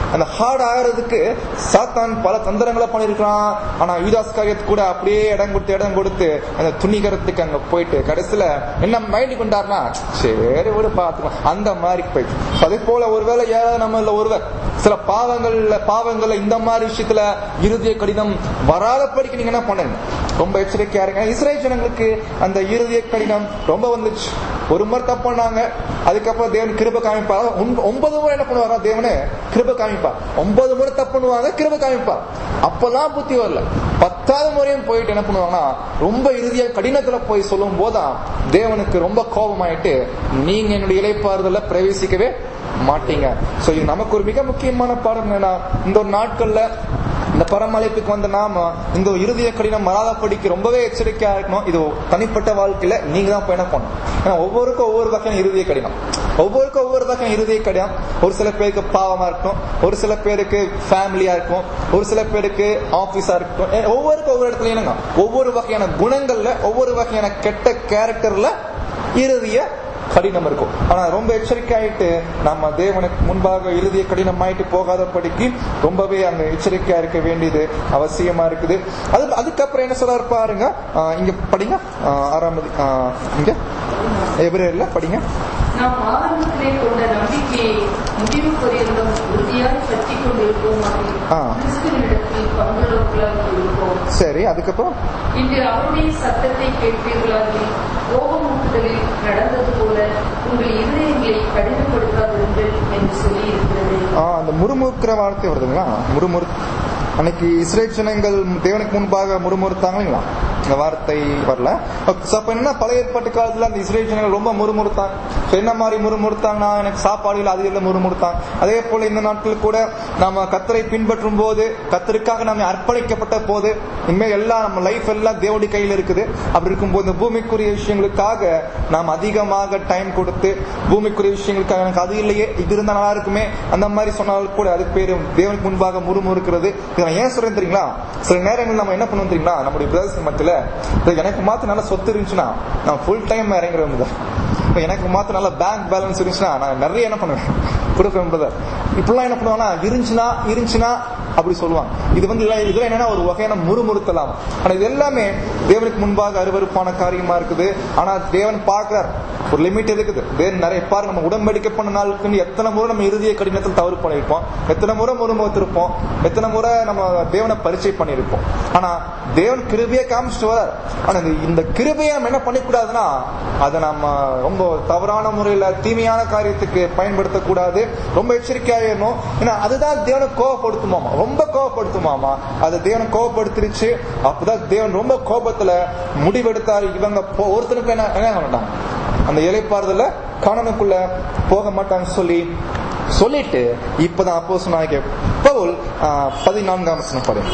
அந்த ஹார்ட் ஆகிறதுக்கு சாத்தான் பல தந்திரங்களை பண்ணிருக்கான் ஆனா யூதாஸ் காரியத்து கூட அப்படியே இடம் கொடுத்து இடம் கொடுத்து அந்த துணிகரத்துக்கு அங்க போயிட்டு கடைசியில என்ன மைண்ட் கொண்டாருனா சரி விடு பாத்துக்கலாம் அந்த மாதிரி போயிட்டு அதே போல ஒருவேளை ஏதாவது நம்ம இல்ல ஒருவர் சில பாவங்கள்ல பாவங்கள்ல இந்த மாதிரி விஷயத்துல இறுதிய கடிதம் வராதபடிக்கு நீங்க என்ன பண்ணுங்க ரொம்ப எச்சரிக்கையா இருங்க இஸ்ரேல் ஜனங்களுக்கு அந்த இறுதிய கடிதம் ரொம்ப வந்துச்சு ஒரு முறை தப்பு பண்ணாங்க அதுக்கப்புறம் தேவன் கிருப காமிப்பார் ஒன்ப- ஒன்பது முறை என்ன பண்ணுவாரா தேவனு கிருப காமிப்பார் ஒன்பது முறை தப்பு பண்ணுவாங்க கிருப காமிப்பார் அப்பதான் புத்தி வரல பத்தாவது முறையும் போயிட்டு என்ன பண்ணுவாங்கன்னா ரொம்ப இறுதியா கடினத்துல போய் சொல்லும் போதான் தேவனுக்கு ரொம்ப கோபமாயிட்டு நீங்க என்னுடைய இலைப்பாறுதல பிரவேசிக்கவே மாட்டீங்க சோ இது நமக்கு ஒரு மிக முக்கியமான பாடம் என்னன்னா இந்த ஒரு நாட்கள்ல இந்த பரமழைப்புக்கு வந்த நாம இந்த ஒரு இறுதிய கடினம் வராதபடிக்கு ரொம்பவே எச்சரிக்கையா இருக்கணும் இது தனிப்பட்ட வாழ்க்கையில நீங்க தான் பயணம் பண்ணணும் ஏன்னா ஒவ்வொருக்கும் ஒவ்வொரு வகையான இறுதிய கடினம் ஒவ்வொருக்கும் ஒவ்வொரு வகையான இறுதிய கடினம் ஒரு சில பேருக்கு பாவமா இருக்கும் ஒரு சில பேருக்கு ஃபேமிலியா இருக்கும் ஒரு சில பேருக்கு ஆபீஸா இருக்கும் ஏ, ஒவ்வொருக்கும் ஒவ்வொரு இடத்துல என்னங்க ஒவ்வொரு வகையான குணங்கள்ல ஒவ்வொரு வகையான கெட்ட கேரக்டர்ல இறுதிய கடினம் இருக்கும் ஆனா ரொம்ப எச்சரிக்கையாயிட்டு நம்ம தேவனுக்கு முன்பாக இறுதிய கடினமாயிட்டு போகாதபடிக்கு ரொம்பவே அங்க எச்சரிக்கையா இருக்க வேண்டியது அவசியமா இருக்குது அது அதுக்கப்புறம் என்ன சொல்றாரு பாருங்க ஆஹ் இங்க படிங்க ஆஹ் ஆறாம் அதி- ஆஹ் இங்க எபிரேயர்ல படிங்க நாம் ஆரம்பத்திலே கொண்ட நம்பிக்கையை முடிவு பரியந்தம் உறுதியாக பற்றிக் கொண்டிருப்போமாக ஆ. கிறிஸ்துவனிடத்தில் பங்குள்ளவர்களாக இருப்போம் சரி அதுக்கப்புறம் இன்று அவருடைய சத்தத்தை கேட்பீர்களாகி கோபமூட்டுதலில் நடந்தது போல உங்கள் இருதயங்களை கடினப்படுத்தாதிருங்கள் என்று சொல்லி இருக்கிறது ஆஹ் அந்த முறுமுறுக்கிற வார்த்தை வருதுங்களா முறுமுறு அன்னைக்கு இஸ்ரேல் ஜனங்கள் தேவனுக்கு முன்பாக முறுமுறுத்தாங்க இல்லைங்களா இந்த வார்த்தை வரல So, அப்ப என்ன பழைய ஏற்பாட்டு காலத்துல அந்த இஸ்ரேல் ஜனங்கள் ரொம்ப முறுமுறுத்தாங்க So, என்ன மாதிரி முறுமுறுத்தாங்கன்னா எனக்கு சாப்பாடு இல்லை அது இல்லை முறுமுறுத்தாங்க அதே போல இந்த நாட்கள் கூட நாம கத்தரை பின்பற்றும் போது கத்தருக்காக நம்ம அர்ப்பணிக்கப்பட்ட போது இனிமேல் எல்லாம் நம்ம லைஃப் எல்லாம் தேவடி கையில் இருக்குது அப்படி இருக்கும்போது இந்த பூமிக்குரிய விஷயங்களுக்காக நாம் அதிகமாக டைம் கொடுத்து பூமிக்குரிய விஷயங்களுக்காக எனக்கு அது இல்லையே இது இருந்தா நல்லா இருக்குமே அந்த மாதிரி சொன்னாலும் கூட அதுக்கு பேரு தேவனுக்கு முன்பாக முறுமுறுக்கிறது இதை நான் ஏன் சொல்றேன் தெரியுங்களா சில நேரங்கள் நம்ம என்ன பண்ணுவோம் தெரியுங்களா நம்முடைய பிரதர்ஸ் மத்தியில இது எனக்கு மாத்த நல்ல சொத்து இருந்துச்சுன்னா நான் ஃபுல் டைம் இறங்குறவங்க இப்ப எனக்கு மாத்த நல்ல பேங்க் பேலன்ஸ் இருந்துச்சுன்னா நான் நிறைய என்ன பண்ணுவேன் கொடுப்பேன் பிரதர் இப்படிலாம் என்ன பண்ணுவாங்கன்னா இருந்துச்சுன்னா இருந்துச்சுன்னா அப்படி சொல்லுவாங்க இது வந்து இல்ல- இதுல என்னன்னா ஒரு வகையான முறுமுறுத்தலாம் ஆனா இது எல்லாமே தேவனுக்கு முன்பாக அருவருப்பான காரியமா இருக்குது ஆனா தேவன் பார்க்கிறார் ஒரு லிமிட் இருக்குது தேவன் நிறைய பாருங்க நம்ம உடன்படிக்கை பண்ண நாளுக்குன்னு எத்தனை முறை நம்ம இறுதிய கடினத்தில் தவறு பண்ணியிருப்போம் எத்தனை முறை முறுமுறுத்திருப்போம் எத்தனை முறை நம்ம தேவனை பரிச்சை பண்ணியிருப்போம் ஆனா தேவன் கிருபையை காமிச்சிட்டு வரார் ஆனா இந்த- இந்த கிருபையை நம்ம என்ன பண்ணிக்கூடாதுன்னா அதை நம்ம ரொம்ப தவறான முறையில தீமையான காரியத்துக்கு பயன்படுத்தக்கூடாது ரொம்ப எச்சரிக்கையா இருக்கணும் ஏன்னா அதுதான் தேவனை கோவப்படுத்துமாமா ரொம்ப கோவப்படுத்துமாமா அது தேவனை கோவப்படுத்திருச்சு அப்பதான் தேவன் ரொம்ப கோபத்துல முடிவெடுத்தாரு இவங்க போ- ஒருத்தனுக்கு என்ன என்ன பண்ணாங்க அந்த இலைப்பாறுதல காணனுக்குள்ள போக மாட்டாங்கன்னு சொல்லி சொல்லிட்டு இப்பதான் அப்போ சொன்னாங்க பவுல் ஆஹ், பதினான்காம் வசனம் பாருங்க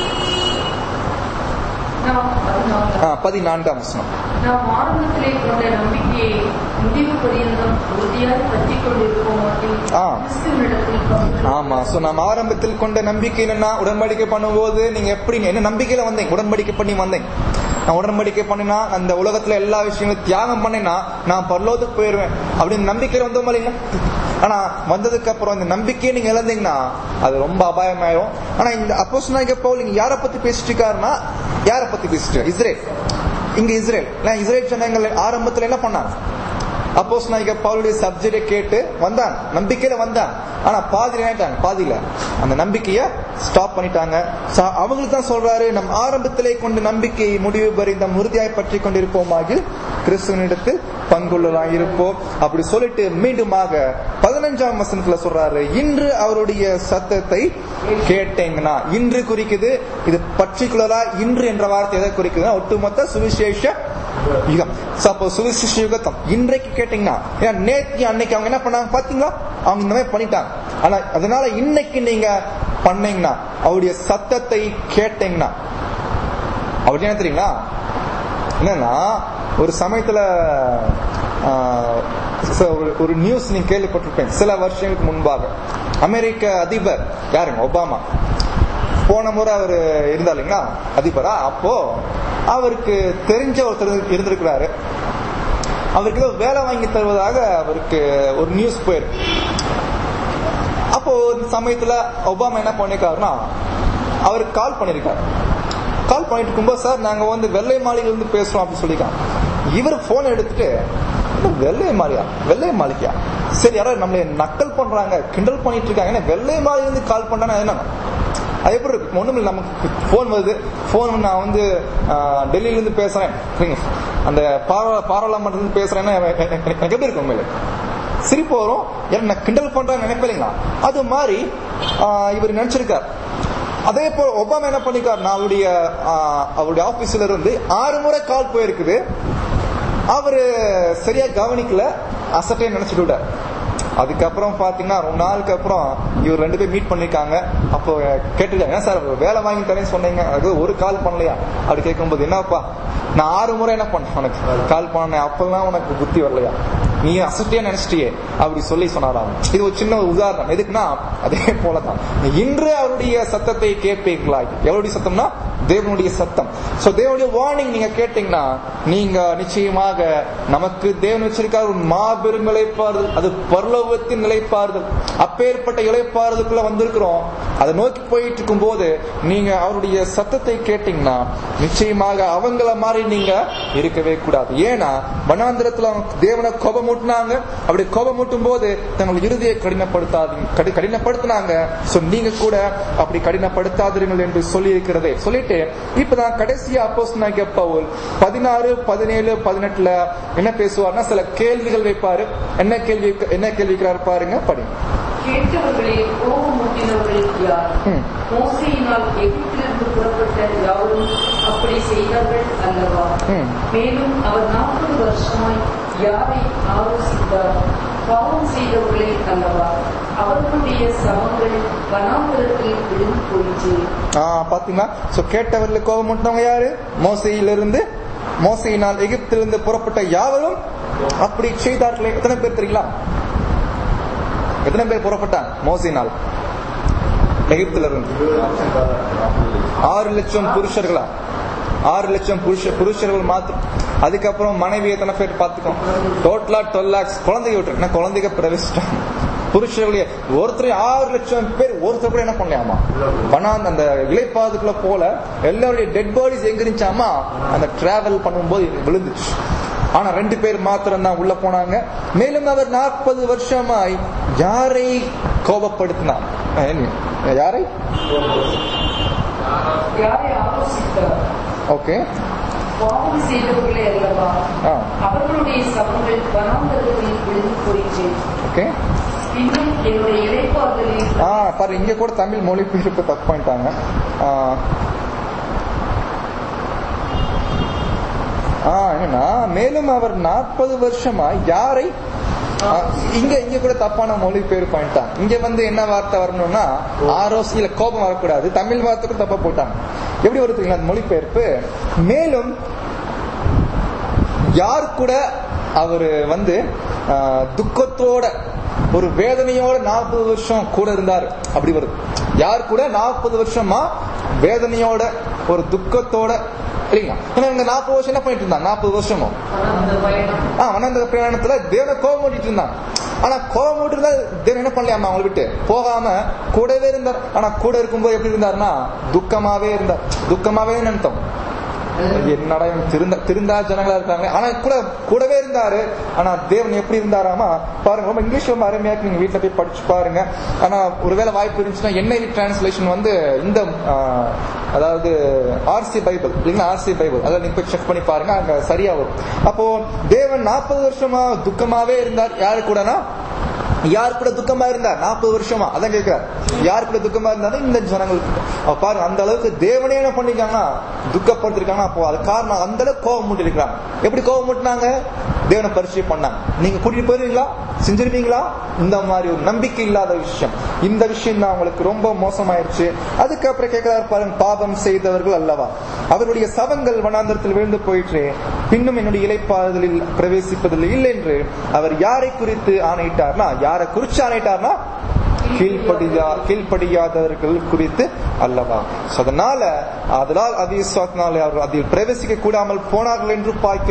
நாம் அதனால் ஆஹ், பதினான்காம் வசனம் நாம் ஆரம்பத்திலே கொண்ட நம்பிக்கையை முடிவு பரியந்தம் உறுதியாக பற்றிக் கொண்டிருப்போமாகில் ஆ. கிறிஸ்துவனிடத்தில் பங்குள்ளவர்களாக ஆமா சோ நம்ம ஆரம்பத்தில் கொண்ட நம்பிக்கை என்னன்னா உடன்படிக்கை பண்ணும்போது நீங்க எப்படி என்ன நம்பிக்கையில வந்தீங்க உடன்படிக்கை பண்ணி வந்தீங்க நான் உடன்படிக்கை பண்ணினா அந்த உலகத்துல எல்லா விஷயங்களும் தியாகம் பண்ணினா நான் பரலோகத்துக்கு போயிருவேன் அப்படின்னு நம்பிக்கையில வந்தோம் இல்லைங்களா ஆனா வந்ததுக்கு அப்புறம் இந்த நம்பிக்கையை நீங்க இழந்தீங்கன்னா அது ரொம்ப அபாயமாயிரும் ஆனா இந்த அப்போஸ் நாயக பவுல் இங்க யாரை பத்தி பேசிட்டு இருக்காருன்னா யாரை பத்தி பேசிட்டு இருக்காரு? இஸ்ரேல் இங்க இஸ்ரேல் நான் இஸ்ரேல் ஜனங்கள் ஆரம்பத்துல என்ன பண்ணாங்க அப்போஸ் நாயக பவுலுடைய சப்ஜெக்டை கேட்டு வந்தான் நம்பிக்கையில வந்தான் ஆனா பாதியில ஆயிட்டாங்க பாதியில அந்த நம்பிக்கைய ஸ்டாப் பண்ணிட்டாங்க So, அவங்களுக்கு தான் சொல்றாரு நம் ஆரம்பத்திலே கொண்டு நம்பிக்கையை முடிவு பறிந்த உறுதியாய் பற்றி கொண்டிருப்போமாக கிறிஸ்துவனிடத்தில் பங்குள்ளலாம் இருப்போம் அப்படி சொல்லிட்டு மீண்டுமாக பதினஞ்சாம் வசனத்துல சொல்றாரு இன்று அவருடைய சத்தத்தை கேட்டீங்கன்னா இன்று குறிக்குது இது பர்டிகுலரா இன்று என்ற வார்த்தை எதை குறிக்குதுன்னா ஒட்டுமொத்த சுவிசேஷ யுகம் So, அப்போ சுவிசேஷ யுகத்தம் இன்றைக்கு கேட்டீங்கன்னா ஏன்னா நேத்து அன்னைக்கு அவங்க என்ன பண்ணாங்க பாத்தீங்களா அவங்க இந்த மாதிரி பண்ணிட்டாங்க ஆனா அதனால இன்னைக்கு நீங்க பண்ணீங்கன்னா அவருடைய சத்தத்தை கேட்டீங்கன்னா அப்படி என்ன தெரியுங்களா என்னன்னா ஒரு சமயத்துல ஆஹ், ச- ஒரு- ஒரு நியூஸ் நீங்க கேள்விப்பட்டிருப்பேன் சில வருஷங்களுக்கு முன்பாக அமெரிக்க அதிபர் யாருங்க ஒபாமா போன முறை அவர் இருந்தார் இல்லைங்களா அதிபரா அப்போ அவருக்கு தெரிஞ்ச ஒருத்தர் இருந்திருக்கிறாரு அவருக்கு ஏதோ வேலை வாங்கி தருவதாக அவருக்கு ஒரு நியூஸ் போயிருக்கு அப்போ இந்த சமயத்துல ஒபாமா என்ன பண்ணிருக்காருன்னா அவருக்கு கால் பண்ணிருக்காரு கால் பண்ணிட்டு இருக்கும்போது சார் நாங்க வந்து வெள்ளை மாளிகையில இருந்து பேசுறோம் அப்படின்னு சொல்லிருக்காங்க இவர் போன் எடுத்துட்டு "என்ன வெள்ளை மாளிகா வெள்ளை மாளிகையா சரி யாராவது நம்மளை நக்கல் பண்றாங்க கிண்டல் பண்ணிட்டு இருக்காங்க ஏன்னா வெள்ளை மாளிகையில இருந்து கால் பண்றானா என்ன அது எப்படி இருக்கு ஒண்ணும் இல்லை நமக்கு போன் வருது போன் நான் வந்து ஆஹ், டெல்லியில இருந்து பேசுறேன் சரிங்க. அந்த பாரா பாராளுமன்றத்துல இருந்து பேசுறேன்னா எனக்கு எனக்கு எப்படி இருக்கும் உண்மையில சிரிப்பு வரும் என்ன கிண்டல் பண்றாங்க நினைப்பீங்களா அது மாதிரி ஆஹ், இவர் நினைச்சிருக்கார் அதே போல ஒபாமா என்ன பண்ணிருக்காரு நான் அவருடைய ஆஹ், அவருடைய ஆபீஸ்ல இருந்து ஆறு முறை கால் போயிருக்குது அவரு சரியா கவனிக்கல அசட்டே நினைச்சிட்டு விட்டார் அதுக்கப்புறம் பாத்தீங்கன்னா ரொம்ப நாளுக்கு அப்புறம் இவர் ரெண்டு பேரும் மீட் பண்ணிருக்காங்க அப்போ கேட்டுருக்காங்க ஏன் சார் வேலை வாங்கி தரேன்னு சொன்னீங்க அது ஒரு கால் பண்ணலையா அப்படி கேட்கும்போது என்னப்பா நான் ஆறு முறை என்ன பண்ணேன் உனக்கு கால் பண்ணேன் அப்பெல்லாம் உனக்கு புத்தி வரலையா நீ அசட்டியா நினைச்சிட்டியே அப்படி சொல்லி சொன்னாராம் இது ஒரு சின்ன ஒரு உதாரணம் எதுக்குன்னா அதே போலதான் இன்று அவருடைய சத்தத்தை கேட்பீங்களா எவருடைய சத்தம்னா தேவனுடைய சத்தம் சோ தேவனுடைய வார்னிங் நீங்க கேட்டீங்கன்னா நீங்க நிச்சயமாக நமக்கு தேவன் வச்சிருக்கார் ஒரு மாபெரும் இழைப்பாறுதல் அது பரலோகத்தின் இழைப்பாறுதல் அப்பேற்பட்ட இழைப்பாறுதலுக்குள்ள வந்திருக்கிறோம் அதை நோக்கி போயிட்டு இருக்கும் போது நீங்க அவருடைய சத்தத்தை கேட்டீங்கன்னா நிச்சயமாக அவங்கள மாதிரி நீங்க இருக்கவே கூடாது ஏன்னா வனாந்திரத்துல அவங்க தேவனை கோபமூட்டினாங்க அப்படி கோபமூட்டும் போது தங்கள் இறுதியை கடினப்படுத்தாதீங்க கடி- கடினப்படுத்தினாங்க சோ நீங்க கூட அப்படி கடினப்படுத்தாதீர்கள் என்று சொல்லி இருக்கிறதே சொல்லிட்டு இப்பதான் கடைசியா அப்போஸ் பவுல் பதினாறு பதினேழு பதினெட்டுல என்ன பேசுவார்னா சில கேள்விகள் வைப்பாரு என்ன கேள்வி என்ன கேள்வி கேட்கிறாரு பாருங்க படி கேட்டவர்களே கோபமூட்டினவர்கள் யார் ம். மோசையினால் எகிப்திலிருந்து புறப்பட்ட யாரும் அப்படி செய்தார்கள் அல்லவா ம். மேலும் அவர் நாற்பது வருஷமாய் யாரை ஆலோசித்தார் பாவம் செய்தவர்களே அல்லவா அவர்களுடைய சமங்கள் வனாந்தரத்தில் விழுந்து போயிற்று ஆ, பாத்தீங்களா சோ கேட்டவர்களுக்கு கோபம் முட்டினவங்க யாரு மோசையிலிருந்து மோசையினால் எகிப்திலிருந்து புறப்பட்ட யாவரும் அப்படி செய்தார்களே எத்தனை பேர் தெரியுங்களா எத்தனை பேர் புறப்பட்டாங்க மோசையினால் எகிப்துல இருந்து ஆறு லட்சம் புருஷர்களா ஆறு லட்சம் புருஷ புருஷர்கள் மாத்திரம் அதுக்கப்புறம் மனைவி எத்தனை பேர் பார்த்துக்கோம் டோட்டலா டுவெல் லேக்ஸ் குழந்தைங்க விட்டுருக்கு நான் குழந்தைங்க பிரவேசிட்டாங்க புருஷர்களே ஒருத்தர் ஆறு லட்சம் பேர் ஒருத்தர் கூட என்ன பண்ணலையாமா பணம் அந்த இலைப்பாதுக்குள்ள போல எல்லாருடைய டெட் பாடிஸ் எங்க இருந்துச்சாமா அந்த டிராவல் பண்ணும்போது விழுந்துச்சு ஆனா ரெண்டு பேர் மாத்திரம் தான் உள்ள போனாங்க மேலும் அவர் நாற்பது வருஷமாய் யாரை கோபப்படுத்தினார் அஹ் என்ன? யாரை யாரை ஆலோசித்தார் ஓகே பாவம் செய்தவர்களே அல்லவா ஆ அவர்களுடைய சமங்கள் வனாந்தரத்தில் விழுந்து போயிற்று ஓகே இன்னும் என்னுடைய இழைப்பார்களில் ஆ பாரு இங்க கூட தமிழ் மொழிபெயர்ப்பு தப்பு பண்ணிட்டாங்க ஆ. ஆ என்னன்னா மேலும் அவர் நாற்பது வருஷமா யாரை ஆ, இங்க இங்க கூட தப்பான மொழிபெயர்ப்பு பண்ணிட்டாங்க இங்க வந்து என்ன வார்த்தை வரணும்னா ஆரோசியில கோபம் வரக்கூடாது தமிழ் வார்த்தை கூட தப்பா போட்டாங்க எப்படி வருதுங்களா அந்த மொழிபெயர்ப்பு மேலும் யார் கூட அவரு வந்து ஆ, துக்கத்தோட ஒரு வேதனையோட நாற்பது வருஷம் கூட இருந்தார் அப்படி வருது யார் கூட நாற்பது வருஷமா வேதனையோட ஒரு துக்கத்தோட இல்லைங்களா ஏன்னா இவங்க நாற்பது வருஷம் என்ன பண்ணிட்டு இருந்தாங்க நாற்பது வருஷமும் அந்த பயணம் ஆ வனாந்த பிரயாணத்துல தேவனை கோபம் ஓட்டிட்டு இருந்தாங்க ஆனா கோபம் ஓட்டி இருந்தா தேவன் என்ன பண்ணலையாமா அவங்களை விட்டு போகாம கூடவே இருந்தார் ஆனா கூட இருக்கும்போது எப்படி இருந்தாருன்னா துக்கமாவே இருந்தார் துக்கமாவே நினைத்தோம் என்னடா இவன் திருந்த திருந்தா ஜனங்களா இருக்காங்க ஆனா கூட கூடவே இருந்தாரு ஆனா தேவன் எப்படி இருந்தாராமா பாருங்க ரொம்ப இங்கிலீஷ் ரொம்ப அருமையா இருக்கு. நீங்க வீட்டுல போய் படிச்சு பாருங்க ஆனா ஒருவேளை வாய்ப்பு இருந்துச்சுன்னா என்ஐவி டிரான்ஸ்லேஷன் வந்து இந்த ஆ, அதாவது ஆர்சி பைபிள் இல்லைங்களா ஆர்சி பைபிள் அதில் நீங்க போய் செக் பண்ணி பாருங்க அங்க சரியா வரும் அப்போ தேவன் நாற்பது வருஷமா துக்கமாவே இருந்தார் யாரு கூடனா யார் கூட துக்கமா இருந்தார் நாற்பது வருஷமா அதான் கேட்கிறார் யார் கூட துக்கமா இருந்தாலும் இந்த ஜனங்களுக்கு அப்ப பாருங்க அந்த அளவுக்கு தேவனே என்ன பண்ணிருக்காங்கன்னா துக்கப்படுத்திருக்காங்க அப்போ அது காரணம் அந்த அளவுக்கு கோபம் மூட்டிருக்காங்க எப்படி கோபம் மூட்டினாங்க தேவனை பரிச்சயம் பண்ணாங்க நீங்க கூட்டிட்டு போயிருவீங்களா செஞ்சிருவீங்களா இந்த மாதிரி ஒரு நம்பிக்கை இல்லாத விஷயம் இந்த விஷயம் தான் அவங்களுக்கு ரொம்ப மோசமாயிருச்சு அதுக்கப்புறம் கேட்கிறார் பாருங்க பாவம் செய்தவர்கள் அல்லவா அவருடைய சவங்கள் வனாந்தரத்தில் விழுந்து போயிற்று பின்னும் என்னுடைய இலைப்பாறுதலில் பிரவேசிப்பதில் இல்லை என்று அவர் யாரை குறித்து ஆணையிட்டார்னா யாரை குறிச்சு ஆணையிட்டார்னா கீழ்ப்படியா கீழ்ப்படியாதவர்கள் குறித்து அல்லவா So, அதனால அதனால் அவிசுவாசனாலே அவர்கள் அதில் பிரவேசிக்க கூடாமல் போனார்கள் என்று பார்க்கிறோம்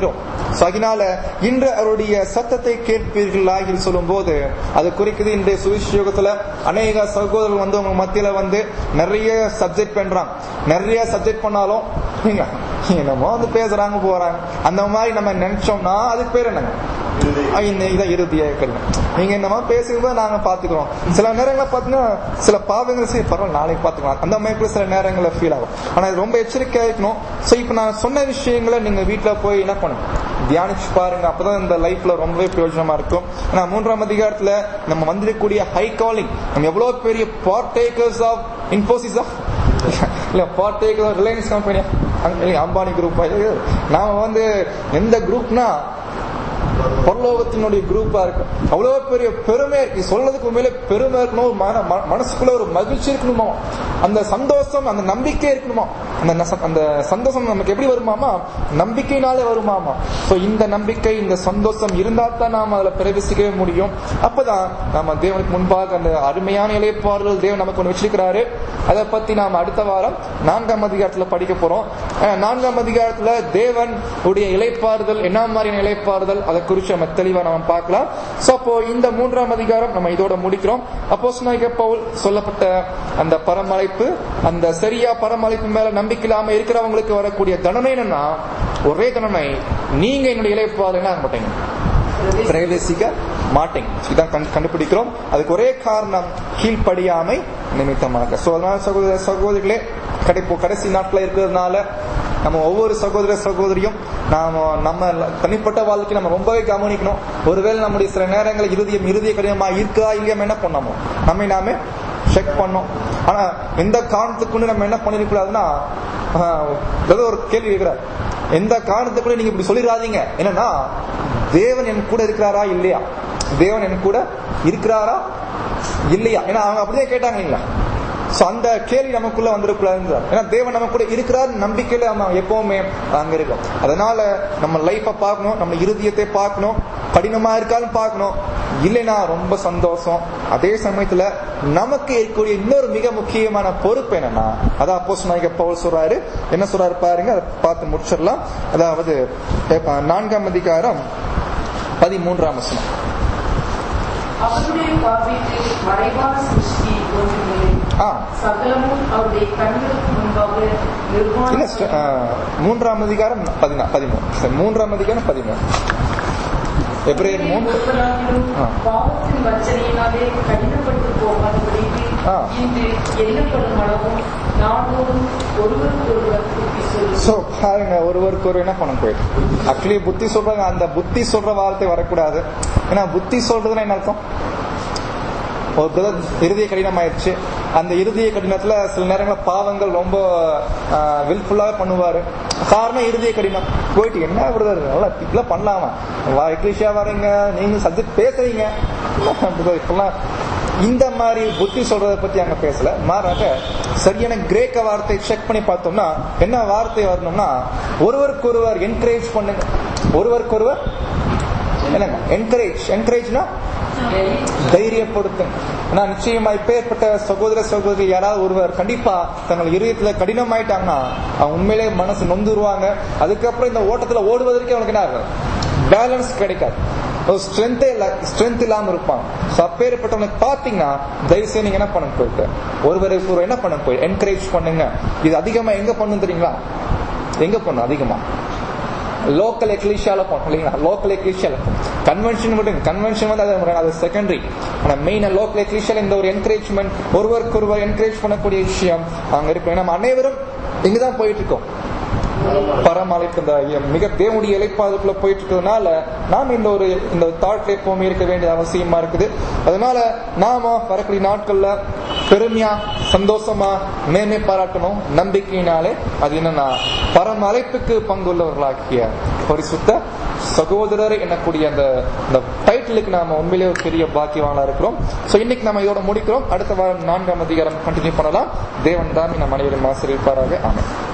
So, அதனால இன்று அவருடைய சத்தத்தை கேட்பீர்களாகி சொல்லும் போது அது குறிக்குது இன்றைய சுவிசேகத்துல அநேக சகோதரர்கள் வந்து உங்க மத்தியில வந்து நிறைய சப்ஜெக்ட் பண்றாங்க நிறைய சப்ஜெக்ட் பண்ணாலும் நீங்க என்னமோ வந்து பேசுறாங்க போறாங்க அந்த மாதிரி நம்ம நினைச்சோம்னா அதுக்கு பேர் என்னங்க அஹ் இந்த இதான் இறுதியா கடினம் நீங்க என்னமா பேசுகிறத நாங்க பாத்துக்கிறோம் சில நேரங்கள பாத்தீங்கன்னா சில பாவங்கள் சரி பரவாயில்ல நாளைக்கு பாத்துக்கலாம் அந்த மாதிரி கூட சில நேரங்களில் ஃபீல் ஆகும் ஆனா இது ரொம்ப எச்சரிக்கையா இருக்கணும் சோ இப்ப நான் சொன்ன விஷயங்களை நீங்க வீட்டுல போய் என்ன பண்ணணும் தியானிச்சு பாருங்க அப்பதான் இந்த லைஃப்ல ரொம்பவே பிரயோஜனமா இருக்கும் ஆனா மூன்றாம் அதிகாரத்துல நம்ம வந்திருக்கக்கூடிய ஹை காலிங் நம்ம எவ்வளவு பெரிய பார்ட்டேக்கர்ஸ் ஆஃப் இன்போசிஸ் ஆஃப் இல்ல partaker Reliance company Ambani group நாம வந்து எந்த குரூப்னா பரலோகத்தினுடைய குரூப்பா இருக்கு அவ்வளவு பெரிய பெருமை இருக்கு சொல்றதுக்கு உண்மையிலே பெருமை இருக்கணும் ஒரு மன ம- மனசுக்குள்ள ஒரு மகிழ்ச்சி இருக்கணுமா அந்த சந்தோஷம் அந்த நம்பிக்கை இருக்கணுமா அந்த நச- அந்த சந்தோஷம் நமக்கு எப்படி வருமாமா நம்பிக்கையினாலே வருமாமா சோ இந்த நம்பிக்கை இந்த சந்தோஷம் இருந்தா தான் நாம அதுல பிரவேசிக்கவே முடியும் அப்பதான் நாம தேவனுக்கு முன்பாக அந்த அருமையான இலைப்பாறுதல் தேவன் நமக்கு ஒன்று வச்சிருக்கிறாரு அதை பத்தி நாம அடுத்த வாரம் நான்காம் அதிகாரத்துல படிக்க போறோம் அஹ் நான்காம் அதிகாரத்துல தேவன் உடைய இலைப்பாறுதல் என்ன மாதிரியான இலைப்பாறுதல் அதை குறித்து நம்ம தெளிவா நம்ம பார்க்கலாம் சோ அப்போ இந்த மூன்றாம் அதிகாரம் நம்ம இதோட முடிக்கிறோம் அப்போ பவுல் சொல்லப்பட்ட அந்த பரமழைப்பு அந்த சரியா பரமழைப்பு மேல நம்பிக்கை இல்லாம இருக்கிறவங்களுக்கு வரக்கூடிய தண்டனை என்னன்னா ஒரே தண்டனை நீங்க என்னுடைய இலைப்பாறு என்ன ஆக மாட்டீங்க பிரவேசிக்க மாட்டேங்க இதான் கண்டு- கண்டுபிடிக்கிறோம் அதுக்கு ஒரே காரணம் கீழ்ப்படியாமை நிமித்தமாக சோ அதனால சகோதர சகோதரிகளே கடைப்போ கடைசி நாட்கள் இருக்கிறதுனால நம்ம ஒவ்வொரு சகோதர சகோதரியும் நாம நம்ம தனிப்பட்ட வாழ்க்கை நம்ம ரொம்பவே கவனிக்கணும் ஒருவேளை நம்முடைய சில நேரங்கள் இறுதியம் இறுதிய கடினமா இருக்கா இல்லையா என்ன பண்ணாமோ நம்மை நாமே செக் பண்ணோம் ஆனா எந்த காரணத்துக்கு கொண்டு நம்ம என்ன பண்ணிருக்கூடாதுன்னா ஆஹ், ஏதோ ஒரு கேள்வி கேட்கிறார் எந்த காரணத்துக்கு கூட நீங்க இப்படி சொல்லிடாதீங்க என்னன்னா தேவன் என் கூட இருக்கிறாரா இல்லையா தேவன் என் கூட இருக்கிறாரா இல்லையா ஏன்னா அவங்க அப்படியே கேட்டாங்க இல்லைங்களா சோ அந்த கேள்வி நமக்குள்ள வந்துடக்கூடாதுங்கிறார் ஏன்னா தேவன் நம்ம கூட இருக்கிறார் நம்பிக்கையில நம்ம எப்பவுமே அங்க இருக்கோம் அதனால நம்ம லைஃப பார்க்கணும் நம்ம இருதயத்தை பார்க்கணும் கடினமா இருக்காலும் பார்க்கணும் இல்லைன்னா ரொம்ப சந்தோஷம் அதே சமயத்துல நமக்கு இருக்கக்கூடிய இன்னொரு மிக முக்கியமான பொறுப்பு என்னன்னா அதான் அப்போஸ் நாயக பவுல் சொல்றாரு என்ன சொல்றாரு பாருங்க அதை பார்த்து முடிச்சிடலாம் அதாவது இப்ப நான்காம் அதிகாரம் பதிமூன்றாம் வசனம் அவருடைய பார்வைக்கு மறைவான சிருஷ்டி ஒன்றுமில்லை ஆ சகலமும் அவருடைய கண்களுக்கு முன்பாக இல்ல நிர்வாணம் ஸ்ட- ஆ, மூன்றாம் அதிகாரம் பதினா பதிமூணு சரி, மூன்றாம் அதிகாரம் பதிமூணு எப்ரேயர் மூன்று ஒருவராகிலும் ஆ. பாவத்தின் வஞ்சனையினாலே கடினப்பட்டு போகாதபடிக்கு ஆ. இன்று எண்ணப்படும் அளவும் நாடோறும் ஒருவருக்கொருவர் புத்தி சொல்லி சோ பாருங்க ஒருவருக்கு ஒரு என்ன பண்ண போயிட்டு ஆக்சுவலி புத்தி சொல்றாங்க அந்த புத்தி சொல்ற வார்த்தை வரக்கூடாது ஏன்னா புத்தி சொல்றதுன்னா என்ன அர்த்தம் ஒரு பிரதர் இறுதிய கடினம் ஆயிடுச்சு அந்த இறுதிய கடினத்துல சில நேரங்களில் பாவங்கள் ரொம்ப வில்ஃபுல்லாவே பண்ணுவாரு காரணம் இறுதிய கடினம் போயிட்டு என்ன பிரதர் நல்லா இப்பெல்லாம் பண்ணலாமா வா எக்லிஷியா வரீங்க நீங்க சப்ஜெக்ட் பேசுறீங்க brother, இப்பெல்லாம் இந்த மாதிரி புத்தி சொல்றத பத்தி அங்க பேசல மாறாக சரியான கிரேக்க வார்த்தை செக் பண்ணி பார்த்தோம்னா என்ன வார்த்தை வரணும்னா ஒருவருக்கொருவர் என்கரேஜ் பண்ணுங்க ஒருவருக்கொருவர் என்னங்க என்கரேஜ் என்கரேஜ்னா தைரியப்படுத்துங்க ஆனா நிச்சயமா இப்பேற்பட்ட சகோதர சகோதரி யாராவது ஒருவர் கண்டிப்பா தங்கள் இதயத்துல கடினமாயிட்டாங்கன்னா அவங்க உண்மையிலே மனசு நொந்துருவாங்க அதுக்கப்புறம் இந்த ஓட்டத்துல ஓடுவதற்கு அவனுக்கு என்ன ஆகும் பேலன்ஸ் கிடைக்காது ஸ்ட்ரென்த்தே இல்ல ஸ்ட்ரென்த் இல்லாம இருப்பாங்க So, அப்பேற்பட்டவனுக்கு பாத்தீங்கன்னா தயவுசெய்து நீங்க என்ன பண்ண போயிட்டு ஒருவருக்கு ஒரு என்ன பண்ண போய் என்கரேஜ் பண்ணுங்க இது அதிகமா எங்க பண்ணும் தெரியுங்களா எங்க பண்ணும் அதிகமா லோக்கல் எக்லிஷியால போகும் இல்லைங்களா லோக்கல் எக்லிஷியால கன்வென்ஷன் விடுங்க கன்வென்ஷன் வந்து அது அது செகண்டரி ஆனா மெயினா லோக்கல் எக்லிஷியால இந்த ஒரு என்கரேஜ்மெண்ட் ஒருவருக்கு ஒருவர் என்கரேஜ் பண்ணக்கூடிய விஷயம் அங்க இருக்கு நம்ம அனைவரும் இங்கதான் போயிட்டு இருக்கோம் பரமழைப்பு இந்த மிக தேவனுடைய இலைப்பாதுக்குள்ள போயிட்டு இருக்கிறதுனால நாம இந்த ஒரு இந்த தாட்ல எப்பவுமே இருக்க வேண்டிய அவசியமா இருக்குது அதனால நாம வரக்கூடிய நாட்கள்ல பெருமையா சந்தோஷமா மேன்மை பாராட்டணும் நம்பிக்கையினாலே அது என்னன்னா பரம அழைப்புக்கு பங்குள்ளவர்களாகிய பரிசுத்த சகோதரர் என்னக்கூடிய அந்த இந்த டைட்டிலுக்கு நாம உண்மையிலேயே ஒரு பெரிய பாக்கியவானா இருக்கிறோம் சோ இன்னைக்கு நம்ம இதோட முடிக்கிறோம் அடுத்த வாரம் நான்காம் அதிகாரம் கண்டினியூ பண்ணலாம் தேவன் தான் நம் அனைவரும் ஆசிரியப்பாராக ஆமாம்